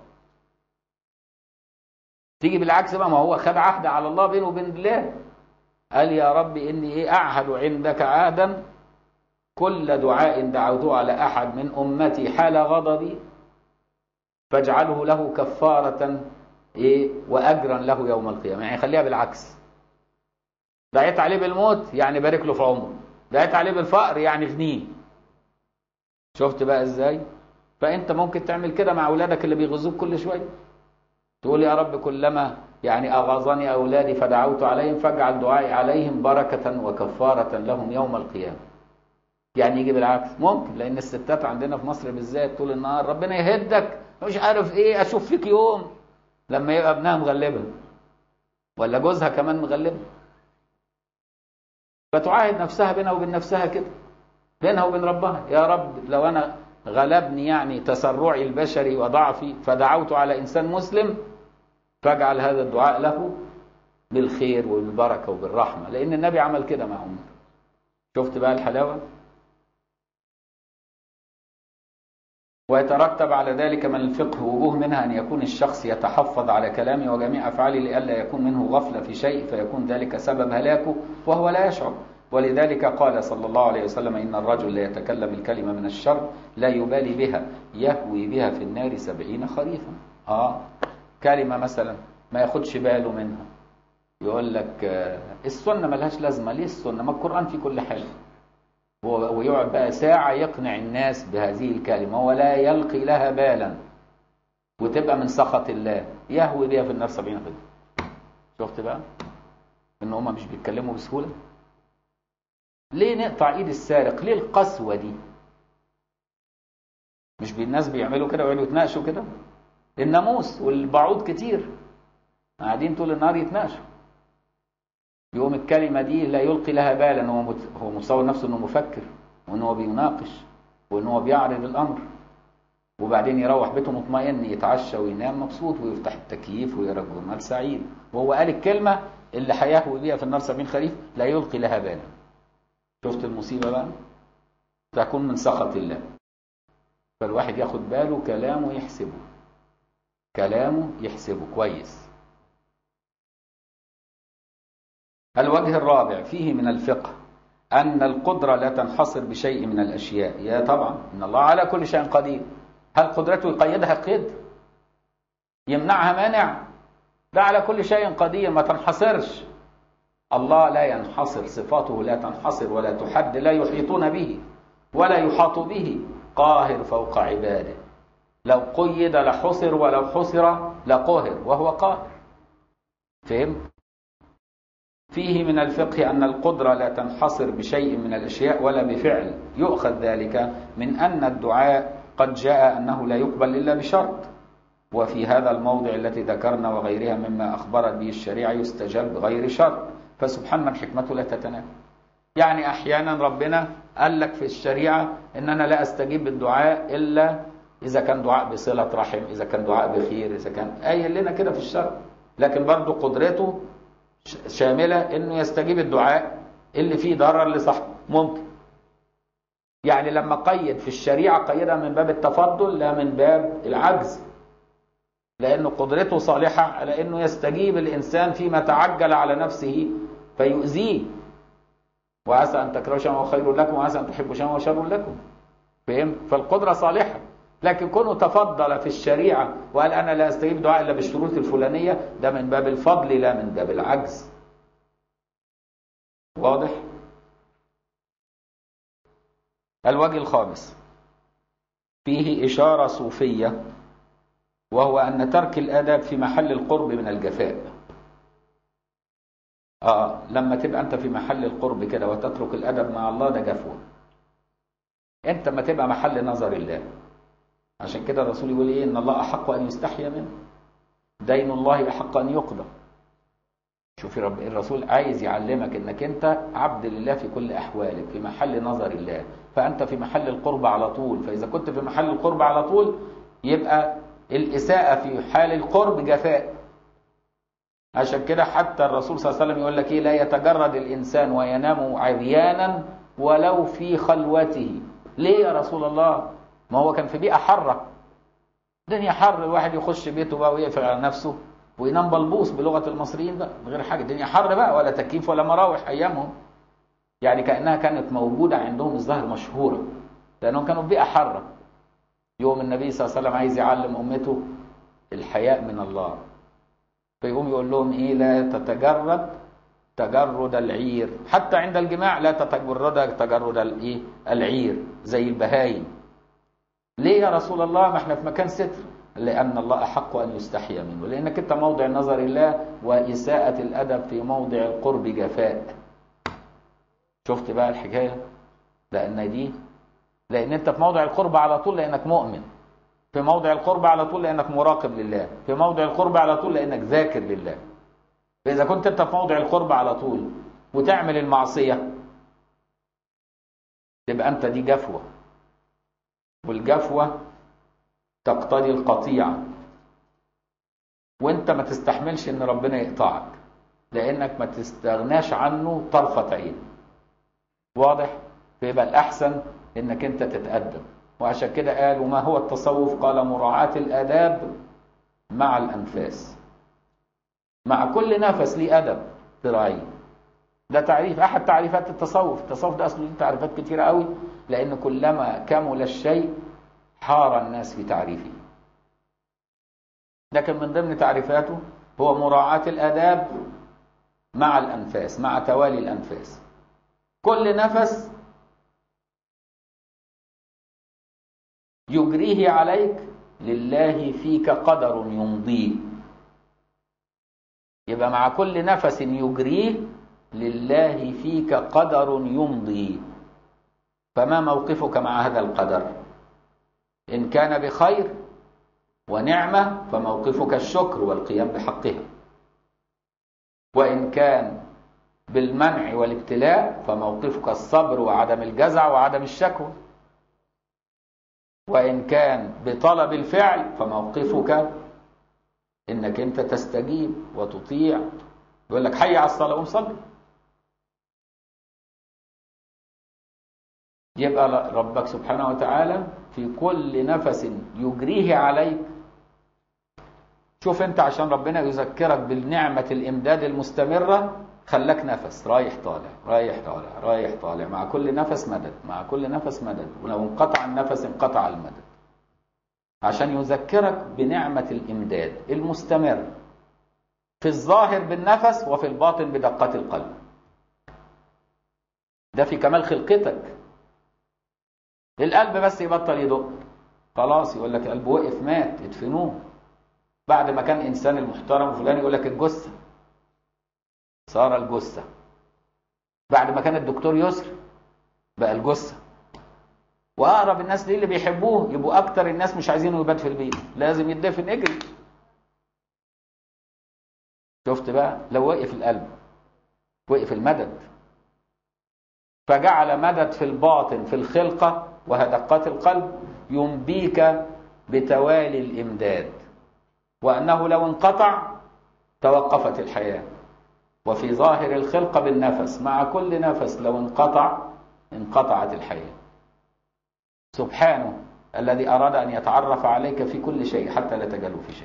تيجي بالعكس بقى ما هو خد عهد على الله بينه وبين الله قال يا رب إني إيه أعهد عندك عهدا كل دعاء دعوته على أحد من أمتي حال غضبي فاجعله له كفارة إيه وأجرا له يوم القيامة يعني خليها بالعكس دعيت عليه بالموت يعني بارك له في عمره دعيت عليه بالفقر يعني غنيه شفت بقى ازاي فانت ممكن تعمل كده مع اولادك اللي بيغزوك كل شويه تقول يا رب كلما يعني اغاظني اولادي فدعوت عليهم فاجعل دعائي عليهم بركه وكفاره لهم يوم القيامه يعني يجي بالعكس ممكن لان الستات عندنا في مصر بالذات طول النهار ربنا يهدك مش عارف ايه اشوف فيك يوم لما يبقى ابنها مغلبه ولا جوزها كمان مغلبه فتعاهد نفسها بينها وبين نفسها كده بينها وبين ربها يا رب لو انا غلبني يعني تسرعي البشري وضعفي فدعوت على انسان مسلم فاجعل هذا الدعاء له بالخير وبالبركه وبالرحمه لان النبي عمل كده مع امته شفت بقى الحلاوه ويترتب على ذلك من الفقه وجوه منها أن يكون الشخص يتحفظ على كلامه وجميع أفعاله لئلا يكون منه غفلة في شيء فيكون ذلك سبب هلاكه وهو لا يشعر ولذلك قال صلى الله عليه وسلم إن الرجل لا يتكلم الكلمة من الشر لا يبالي بها يهوي بها في النار سبعين خريفا آه كلمة مثلا ما ياخدش باله منها يقول لك السنة ملهاش لازمة ليه السنة ما القرآن في كل حاجة ويقعد بقى ساعة يقنع الناس بهذه الكلمة ولا يلقي لها بالا وتبقى من سخط الله يهوي بها في النار سبعين خريفا شفت بقى ان هم مش بيتكلموا بسهولة ليه نقطع ايد السارق ليه القسوة دي مش الناس بيعملوا كده ويقعدوا يتناقشوا كده الناموس والبعوض كتير قاعدين طول النهار يتناقشوا يقوم الكلمة دي لا يلقي لها بالا هو هو متصور نفسه انه مفكر وان هو بيناقش وان هو بيعرض الامر وبعدين يروح بيته مطمئن يتعشى وينام مبسوط ويفتح التكييف ويقرا الجورنال سعيد وهو قال الكلمة اللي هيهوي بيها في النار سبعين خريف لا يلقي لها بالا شفت المصيبة بقى تكون من سخط الله فالواحد ياخد باله كلامه يحسبه كلامه يحسبه كويس الوجه الرابع فيه من الفقه أن القدرة لا تنحصر بشيء من الأشياء يا طبعا إن الله على كل شيء قدير هل قدرته يقيدها قيد يمنعها مانع ده على كل شيء قدير ما تنحصرش الله لا ينحصر صفاته لا تنحصر ولا تحد لا يحيطون به ولا يحاط به قاهر فوق عباده لو قيد لحصر ولو حصر لقهر وهو قاهر فهمت فيه من الفقه أن القدرة لا تنحصر بشيء من الأشياء ولا بفعل يؤخذ ذلك من أن الدعاء قد جاء أنه لا يقبل إلا بشرط وفي هذا الموضع التي ذكرنا وغيرها مما أخبرت به الشريعة يستجاب بغير شرط فسبحان من حكمته لا تتناهى يعني أحيانا ربنا قال لك في الشريعة إن أنا لا أستجيب بالدعاء إلا إذا كان دعاء بصلة رحم إذا كان دعاء بخير إذا كان أي لنا كده في الشرع لكن برضو قدرته شاملة انه يستجيب الدعاء اللي فيه ضرر لصاحبه ممكن يعني لما قيد في الشريعة قيدها من باب التفضل لا من باب العجز لأنه قدرته صالحة على أنه يستجيب الإنسان فيما تعجل على نفسه فيؤذيه وعسى أن تكرهوا شيئا وخير لكم وعسى أن تحبوا شيئا وشر لكم فهمت؟ فالقدرة صالحة لكن كونه تفضل في الشريعة وقال أنا لا أستجيب دعاء إلا بالشروط الفلانية ده من باب الفضل لا من باب العجز واضح؟ الوجه الخامس فيه إشارة صوفية وهو أن ترك الأدب في محل القرب من الجفاء آه لما تبقى أنت في محل القرب كده وتترك الأدب مع الله ده جفوة أنت ما تبقى محل نظر الله عشان كده الرسول يقول إيه إن الله أحق أن يستحيا منه دين الله أحق أن يقضى شوفي رب الرسول عايز يعلمك انك انت عبد لله في كل احوالك في محل نظر الله فانت في محل القرب على طول فاذا كنت في محل القرب على طول يبقى الاساءه في حال القرب جفاء عشان كده حتى الرسول صلى الله عليه وسلم يقول لك ايه لا يتجرد الانسان وينام عريانا ولو في خلوته ليه يا رسول الله ما هو كان في بيئه حاره الدنيا حر الواحد يخش بيته بقى ويقفل على نفسه وينام بلبوس بلغه المصريين بقى من غير حاجه الدنيا حر بقى ولا تكييف ولا مراوح ايامهم يعني كانها كانت موجوده عندهم الظاهر مشهوره لانهم كانوا في بيئه حاره يوم النبي صلى الله عليه وسلم عايز يعلم امته الحياء من الله فيقوم يقول لهم ايه لا تتجرد تجرد العير حتى عند الجماع لا تتجرد تجرد الايه العير زي البهايم ليه يا رسول الله ما احنا في مكان ستر لأن الله أحق أن يستحيا منه لأنك أنت موضع نظر الله وإساءة الأدب في موضع القرب جفاء شفت بقى الحكاية لأن دي لأن أنت في موضع القرب على طول لأنك مؤمن في موضع القرب على طول لأنك مراقب لله في موضع القرب على طول لأنك ذاكر لله فإذا كنت أنت في موضع القرب على طول وتعمل المعصية تبقى أنت دي جفوة والجفوة تقتضي القطيعة وانت ما تستحملش ان ربنا يقطعك لانك ما تستغناش عنه طرفة عين واضح فيبقى الاحسن انك انت تتأدب وعشان كده قال وما هو التصوف قال مراعاة الاداب مع الانفاس مع كل نفس ليه ادب تراعيه ده تعريف احد تعريفات التصوف التصوف ده اصله تعريفات كتيرة قوي لان كلما كمل الشيء حار الناس في تعريفه لكن من ضمن تعريفاته هو مراعاة الآداب مع الأنفاس مع توالي الأنفاس كل نفس يجريه عليك لله فيك قدر يمضيه يبقى مع كل نفس يجريه لله فيك قدر يمضي فما موقفك مع هذا القدر إن كان بخير ونعمة فموقفك الشكر والقيام بحقها وإن كان بالمنع والابتلاء فموقفك الصبر وعدم الجزع وعدم الشكوى وإن كان بطلب الفعل فموقفك إنك أنت تستجيب وتطيع يقول لك حي على الصلاة قوم صلي يبقى ربك سبحانه وتعالى في كل نفس يجريه عليك شوف انت عشان ربنا يذكرك بالنعمة الامداد المستمرة خلاك نفس رايح طالع رايح طالع رايح طالع مع كل نفس مدد مع كل نفس مدد ولو انقطع النفس انقطع المدد عشان يذكرك بنعمة الامداد المستمر في الظاهر بالنفس وفي الباطن بدقات القلب ده في كمال خلقتك القلب بس يبطل يدق خلاص يقول لك قلبه وقف مات ادفنوه بعد ما كان انسان المحترم فلان يقول لك الجثه صار الجثه بعد ما كان الدكتور يسر بقى الجثه واقرب الناس ليه اللي بيحبوه يبقوا اكتر الناس مش عايزينه يبات في البيت لازم يدفن اجري شفت بقى لو وقف القلب وقف المدد فجعل مدد في الباطن في الخلقه وهدقات القلب ينبيك بتوالي الامداد وانه لو انقطع توقفت الحياه وفي ظاهر الخلقه بالنفس مع كل نفس لو انقطع انقطعت الحياه سبحانه الذي اراد ان يتعرف عليك في كل شيء حتى لا تجلو في شيء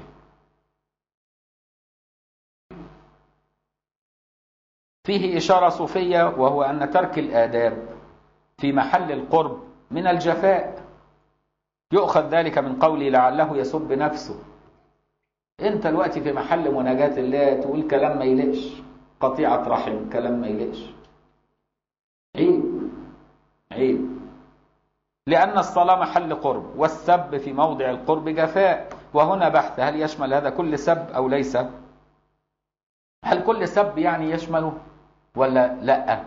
فيه اشاره صوفيه وهو ان ترك الاداب في محل القرب من الجفاء يؤخذ ذلك من قولي لعله يسب نفسه انت دلوقتي في محل مناجاة الله تقول كلام ما يلقش قطيعة رحم كلام ما يلقش عيب عيب لأن الصلاة محل قرب والسب في موضع القرب جفاء وهنا بحث هل يشمل هذا كل سب أو ليس هل كل سب يعني يشمله ولا لا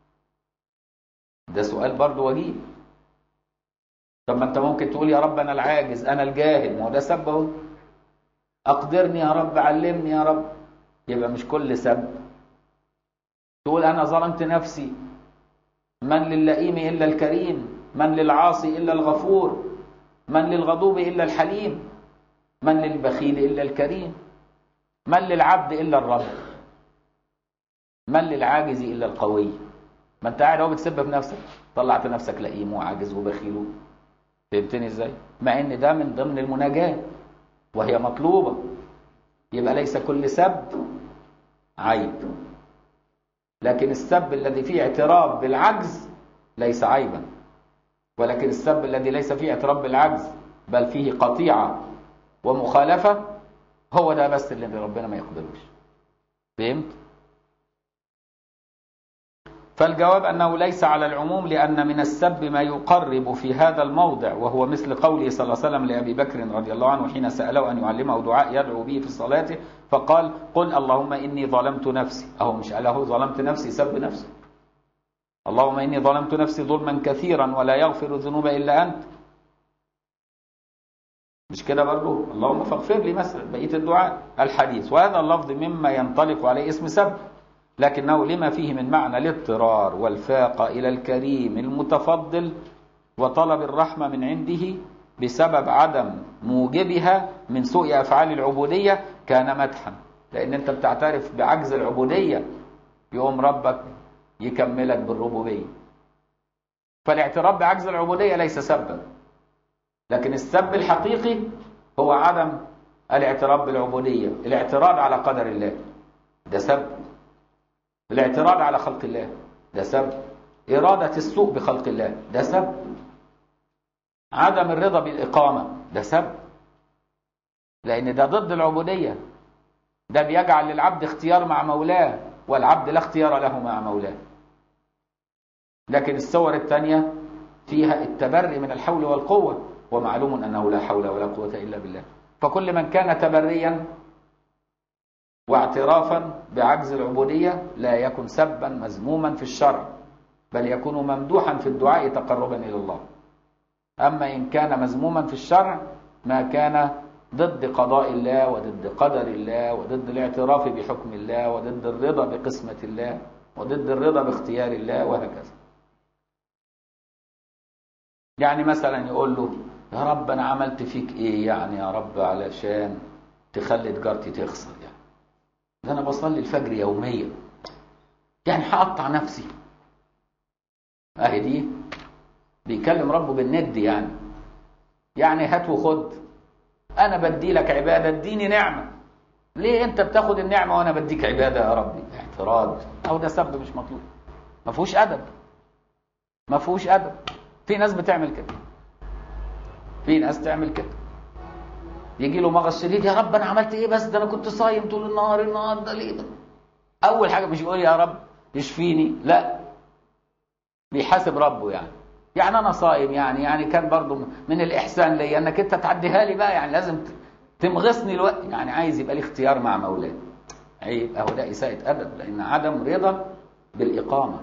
ده سؤال برضو وجيه طب ما انت ممكن تقول يا رب انا العاجز انا الجاهل ما هو ده سب اهو اقدرني يا رب علمني يا رب يبقى مش كل سب تقول انا ظلمت نفسي من للئيم الا الكريم من للعاصي الا الغفور من للغضوب الا الحليم من للبخيل الا الكريم من للعبد الا الرب من للعاجز الا القوي ما انت قاعد اهو بتسب في نفسك طلعت نفسك لئيم وعاجز وبخيل فهمتني ازاي مع ان ده من ضمن المناجاه وهي مطلوبه يبقى ليس كل سب عيب لكن السب الذي فيه اعتراف بالعجز ليس عيبا ولكن السب الذي ليس فيه اعتراف بالعجز بل فيه قطيعه ومخالفه هو ده بس اللي ربنا ما يقبلوش فهمت فالجواب أنه ليس على العموم لأن من السب ما يقرب في هذا الموضع وهو مثل قوله صلى الله عليه وسلم لأبي بكر رضي الله عنه حين سأله أن يعلمه دعاء يدعو به في صلاته فقال قل اللهم إني ظلمت نفسي أهو مش قاله ظلمت نفسي سب نفسه اللهم إني ظلمت نفسي ظلما كثيرا ولا يغفر الذنوب إلا أنت مش كده برضه اللهم فاغفر لي مثلا بقية الدعاء الحديث وهذا اللفظ مما ينطلق عليه اسم سب لكنه لما فيه من معنى الاضطرار والفاقة إلى الكريم المتفضل وطلب الرحمة من عنده بسبب عدم موجبها من سوء أفعال العبودية كان مدحا لأن أنت بتعترف بعجز العبودية يقوم ربك يكملك بالربوبية فالاعتراف بعجز العبودية ليس سبا لكن السب الحقيقي هو عدم الاعتراف بالعبودية الاعتراض على قدر الله ده سب الاعتراض على خلق الله ده سب إرادة السوء بخلق الله ده سب عدم الرضا بالإقامة ده سب لأن ده ضد العبودية ده بيجعل للعبد اختيار مع مولاه والعبد لا اختيار له مع مولاه لكن الصور الثانية فيها التبري من الحول والقوة ومعلوم أنه لا حول ولا قوة إلا بالله فكل من كان تبريا واعترافا بعجز العبودية لا يكن سبا مذموما في الشرع بل يكون ممدوحا في الدعاء تقربا إلى الله أما إن كان مذموما في الشرع ما كان ضد قضاء الله وضد قدر الله وضد الاعتراف بحكم الله وضد الرضا بقسمة الله وضد الرضا باختيار الله وهكذا يعني مثلا يقول له يا رب أنا عملت فيك إيه يعني يا رب علشان تخلي تجارتي تخسر يعني ده انا بصلي الفجر يوميا يعني هقطع نفسي اهي دي بيكلم ربه بالند يعني يعني هات وخد انا بدي لك عباده اديني نعمه ليه انت بتاخد النعمه وانا بديك عباده يا ربي اعتراض او ده سب مش مطلوب ما فيهوش ادب ما فيهوش ادب في ناس بتعمل كده في ناس تعمل كده يجي له مغص شديد يا رب انا عملت ايه بس ده انا كنت صايم طول النهار النهار ده ليه اول حاجه مش يقول يا رب اشفيني لا بيحاسب ربه يعني يعني انا صايم يعني يعني كان برضو من الاحسان لي انك انت تعديها لي بقى يعني لازم تمغصني الوقت يعني عايز يبقى لي اختيار مع مولاه عيب اهو ده اساءه ادب لان عدم رضا بالاقامه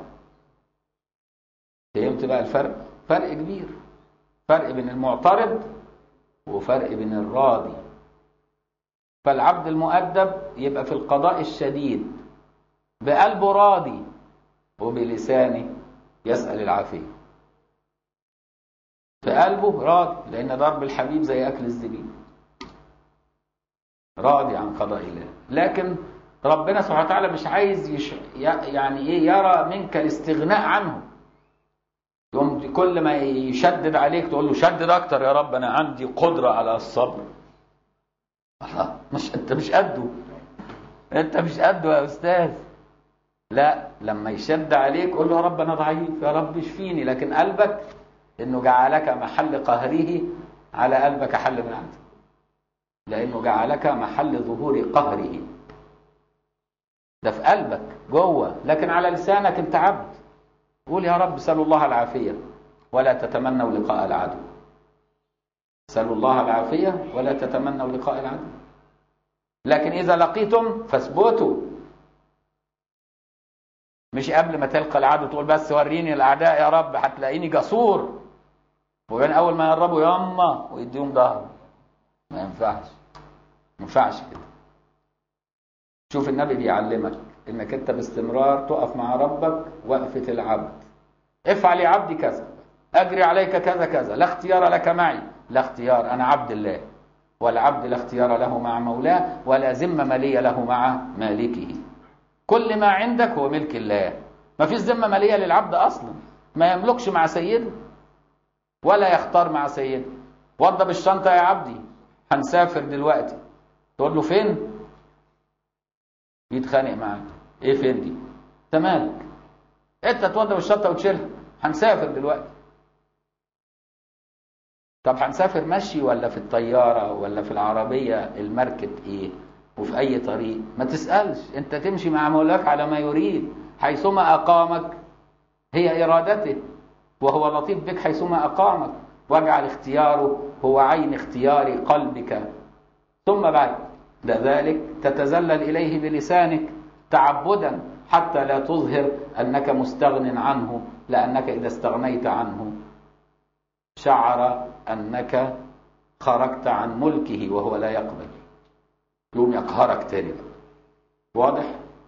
فهمت بقى الفرق فرق كبير فرق بين المعترض وفرق بين الراضي فالعبد المؤدب يبقى في القضاء الشديد بقلبه راضي وبلسانه يسأل العافية في قلبه راضي لأن ضرب الحبيب زي أكل الزبيب راضي عن قضاء الله لكن ربنا سبحانه وتعالى مش عايز يش... يعني ايه يرى منك الاستغناء عنه يوم كل ما يشدد عليك تقول له شدد اكتر يا رب انا عندي قدره على الصبر الله مش انت مش قده انت مش قده يا استاذ لا لما يشد عليك قول له يا رب انا ضعيف يا رب اشفيني لكن قلبك انه جعلك محل قهره على قلبك حل من عنده لانه جعلك محل ظهور قهره ده في قلبك جوه لكن على لسانك انت عبد قول يا رب سلوا الله العافيه ولا تتمنوا لقاء العدو سلوا الله العافيه ولا تتمنوا لقاء العدو لكن اذا لقيتم فاثبتوا مش قبل ما تلقى العدو تقول بس وريني الاعداء يا رب هتلاقيني جسور وبين اول ما يقربوا ياما ويديهم ظهر ما ينفعش ما ينفعش كده شوف النبي بيعلمك انك انت باستمرار تقف مع ربك وقفه العبد افعل يا عبدي كذا اجري عليك كذا كذا لا اختيار لك معي لا اختيار انا عبد الله والعبد لا اختيار له مع مولاه ولا ذمه ماليه له مع مالكه كل ما عندك هو ملك الله ما فيش ذمه ماليه للعبد اصلا ما يملكش مع سيده ولا يختار مع سيده وضب الشنطه يا عبدي هنسافر دلوقتي تقول له فين يتخانق معاك ايه فين دي انت مالك انت توضب الشنطه وتشيلها هنسافر دلوقتي طب هنسافر مشي ولا في الطياره ولا في العربيه المركب ايه وفي اي طريق ما تسالش انت تمشي مع مولاك على ما يريد حيثما اقامك هي ارادته وهو لطيف بك حيثما اقامك واجعل اختياره هو عين اختيار قلبك ثم بعد ذلك تتذلل اليه بلسانك تعبدا حتى لا تظهر انك مستغن عنه لانك اذا استغنيت عنه شعر انك خرجت عن ملكه وهو لا يقبل يوم يقهرك تاني واضح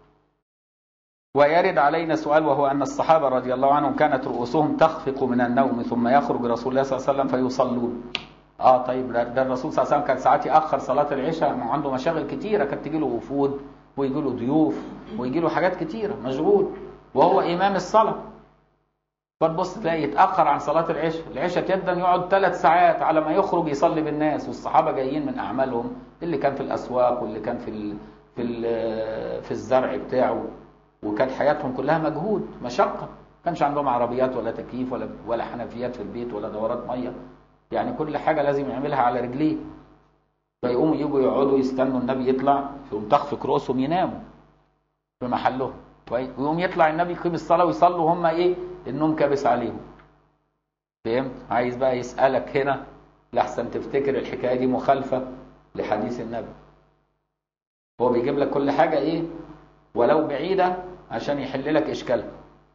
ويرد علينا سؤال وهو أن الصحابة رضي الله عنهم كانت رؤوسهم تخفق من النوم ثم يخرج رسول الله صلى الله عليه وسلم فيصلون اه طيب ده الرسول صلى الله عليه وسلم كان ساعات يأخر صلاة العشاء ما عنده مشاغل كتيرة كانت تجي له وفود ويجي له ضيوف ويجي له حاجات كتيرة مشغول وهو إمام الصلاة فتبص تلاقي يتأخر عن صلاة العشاء العشاء تبدأ يقعد ثلاث ساعات على ما يخرج يصلي بالناس والصحابة جايين من أعمالهم اللي كان في الأسواق واللي كان في ال في ال في الزرع بتاعه وكانت حياتهم كلها مجهود مشقة ما كانش عندهم عربيات ولا تكييف ولا ولا حنفيات في البيت ولا دورات مية يعني كل حاجة لازم يعملها على رجليه فيقوموا يجوا يقعدوا يستنوا النبي يطلع يقوم تخفق رؤوسهم يناموا في محلهم كويس ويقوم يطلع النبي يقيم الصلاة ويصلوا هم ايه النوم كابس عليهم فهمت عايز بقى يسألك هنا لحسن تفتكر الحكاية دي مخالفة لحديث النبي هو بيجيب لك كل حاجة ايه ولو بعيدة عشان يحل لك إشكالها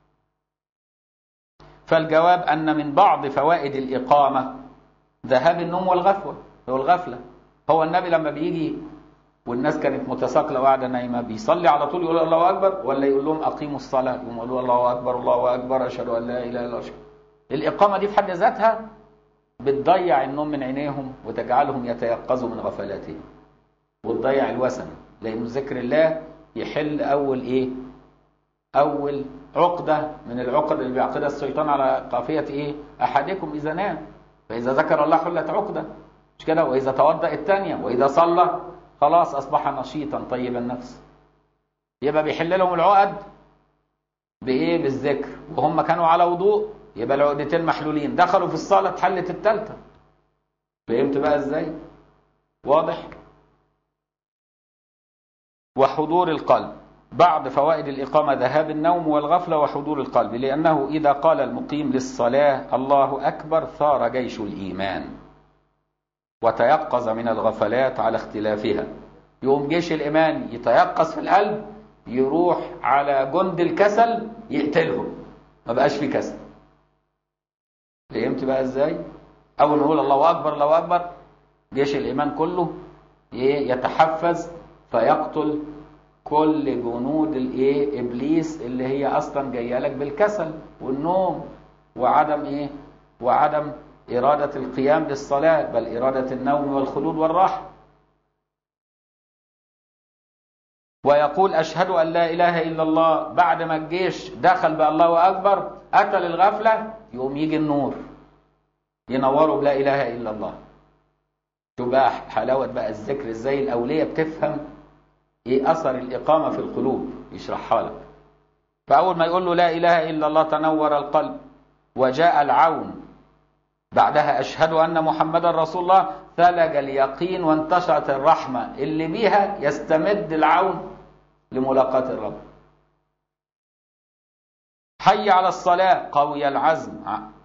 فالجواب أن من بعض فوائد الإقامة ذهاب النوم والغفوة هو الغفلة هو النبي لما بيجي والناس كانت متساقلة وقاعدة نايمة بيصلي على طول يقول الله أكبر ولا يقول لهم أقيموا الصلاة يقوم يقولوا الله أكبر الله أكبر أشهد أن لا إله إلا الله الإقامة دي في حد ذاتها بتضيع النوم من عينيهم وتجعلهم يتيقظوا من غفلاتهم وتضيع الوسن لأن ذكر الله يحل أول إيه أول عقدة من العقد اللي بيعقدها الشيطان على قافية إيه أحدكم إذا نام فإذا ذكر الله حلت عقدة مش كده وإذا توضأ الثانية وإذا صلى خلاص أصبح نشيطا طيب النفس يبقى بيحل لهم العقد بإيه بالذكر وهم كانوا على وضوء يبقى العقدتين محلولين دخلوا في الصلاة اتحلت الثالثة فهمت بقى إزاي واضح وحضور القلب بعض فوائد الإقامة ذهاب النوم والغفلة وحضور القلب لأنه إذا قال المقيم للصلاة الله أكبر ثار جيش الإيمان وتيقظ من الغفلات على اختلافها يقوم جيش الإيمان يتيقظ في القلب يروح على جند الكسل يقتلهم ما بقاش في كسل فهمت بقى ازاي اول ما نقول الله اكبر الله اكبر جيش الايمان كله يتحفز فيقتل كل جنود الايه ابليس اللي هي اصلا جايه لك بالكسل والنوم وعدم ايه وعدم اراده القيام للصلاه بل اراده النوم والخلود والراحه ويقول اشهد ان لا اله الا الله بعد ما الجيش دخل بالله اكبر قتل الغفله يقوم يجي النور ينوروا بلا اله الا الله شوف بقى حلاوه بقى الذكر ازاي الاوليه بتفهم ايه اثر الاقامه في القلوب يشرحها لك فاول ما يقول له لا اله الا الله تنور القلب وجاء العون بعدها أشهد أن محمدا رسول الله ثلج اليقين وانتشرت الرحمة اللي بيها يستمد العون لملاقاة الرب حي على الصلاة قوي العزم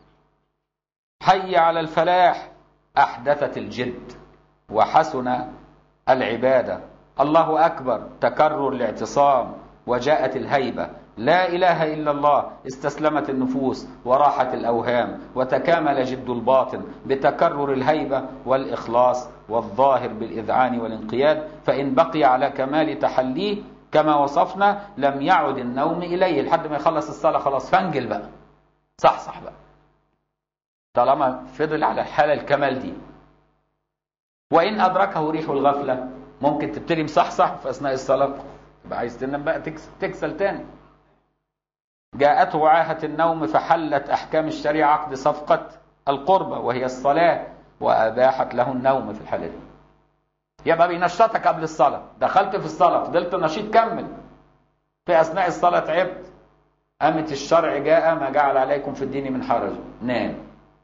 حي على الفلاح أحدثت الجد وحسن العبادة الله أكبر تكرر الاعتصام وجاءت الهيبة لا إله إلا الله استسلمت النفوس وراحت الأوهام وتكامل جد الباطن بتكرر الهيبة والإخلاص والظاهر بالإذعان والانقياد فإن بقي على كمال تحليه كما وصفنا لم يعد النوم إليه لحد ما يخلص الصلاة خلاص فانجل بقى صح صح بقى طالما فضل على الحالة الكمال دي وإن أدركه ريح الغفلة ممكن تبتدي مصحصح في أثناء الصلاة تبقى عايز تنام بقى تكسل تاني جاءته عاهة النوم فحلت أحكام الشريعة عقد صفقة القربة وهي الصلاة وأباحت له النوم في الحالة دي يبقى بينشطك قبل الصلاة دخلت في الصلاة فضلت نشيط كمل في أثناء الصلاة تعبت قامت الشرع جاء ما جعل عليكم في الدين من حرج نام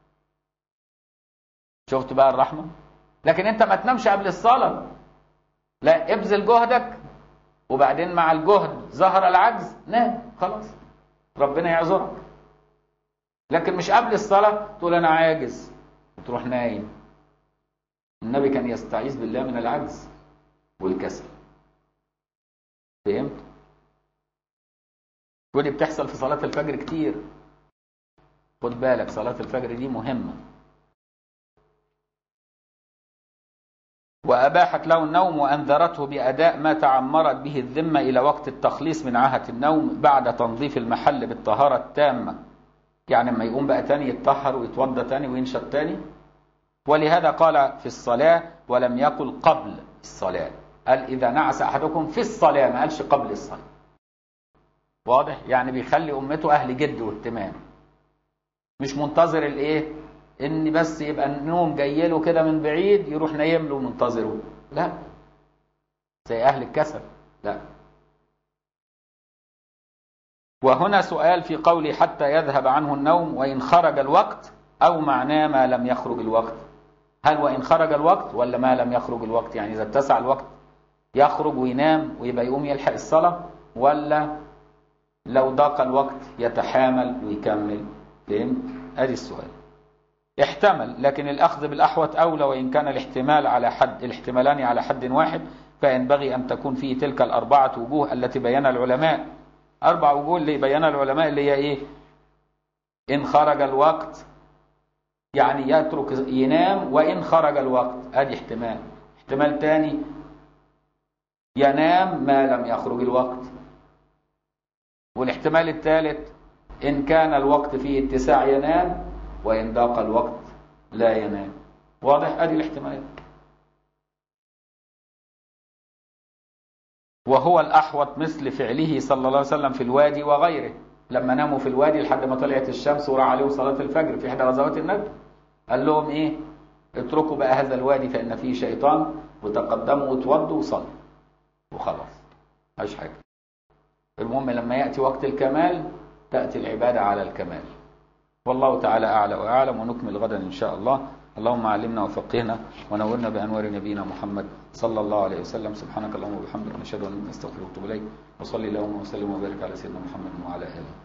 شفت بقى الرحمة لكن انت ما تنامش قبل الصلاة لا ابذل جهدك وبعدين مع الجهد ظهر العجز نام خلاص ربنا يعذرك لكن مش قبل الصلاة تقول أنا عاجز وتروح نايم النبي كان يستعيذ بالله من العجز والكسل فهمت؟ ودي بتحصل في صلاة الفجر كتير خد بالك صلاة الفجر دي مهمة وأباحت له النوم وأنذرته بأداء ما تعمرت به الذمة إلى وقت التخليص من عاهة النوم بعد تنظيف المحل بالطهارة التامة يعني لما يقوم بقى تاني يتطهر ويتوضى تاني وينشط تاني ولهذا قال في الصلاة ولم يقل قبل الصلاة قال إذا نعس أحدكم في الصلاة ما قالش قبل الصلاة واضح يعني بيخلي أمته أهل جد واهتمام مش منتظر الإيه ان بس يبقى النوم جاي له كده من بعيد يروح نايم له ومنتظره لا زي اهل الكسل لا وهنا سؤال في قولي حتى يذهب عنه النوم وان خرج الوقت او معناه ما لم يخرج الوقت هل وان خرج الوقت ولا ما لم يخرج الوقت يعني اذا اتسع الوقت يخرج وينام ويبقى يقوم يلحق الصلاه ولا لو ضاق الوقت يتحامل ويكمل فهمت ادي السؤال احتمل لكن الأخذ بالأحوط أولى وإن كان الاحتمال على حد الاحتمالان على حد واحد فينبغي أن تكون فيه تلك الأربعة وجوه التي بينها العلماء أربع وجوه اللي بينها العلماء اللي هي إيه إن خرج الوقت يعني يترك ينام وإن خرج الوقت ادي احتمال احتمال تاني ينام ما لم يخرج الوقت والاحتمال الثالث إن كان الوقت فيه اتساع ينام وإن ضاق الوقت لا ينام واضح ادي الاحتمالات وهو الأحوط مثل فعله صلى الله عليه وسلم في الوادي وغيره لما ناموا في الوادي لحد ما طلعت الشمس وراح عليهم صلاة الفجر في إحدى غزوات النبي قال لهم إيه اتركوا بقى هذا الوادي فإن فيه شيطان وتقدموا وتوضوا وصلوا وخلاص مش حاجة المهم لما يأتي وقت الكمال تأتي العبادة على الكمال والله تعالى أعلى وأعلم ونكمل غدا إن شاء الله اللهم علمنا وفقهنا ونورنا بأنوار نبينا محمد صلى الله عليه وسلم سبحانك اللهم وبحمدك نشهد أن نستغفرك ونتوب إليك وصلي اللهم وسلم وبارك على سيدنا محمد وعلى آله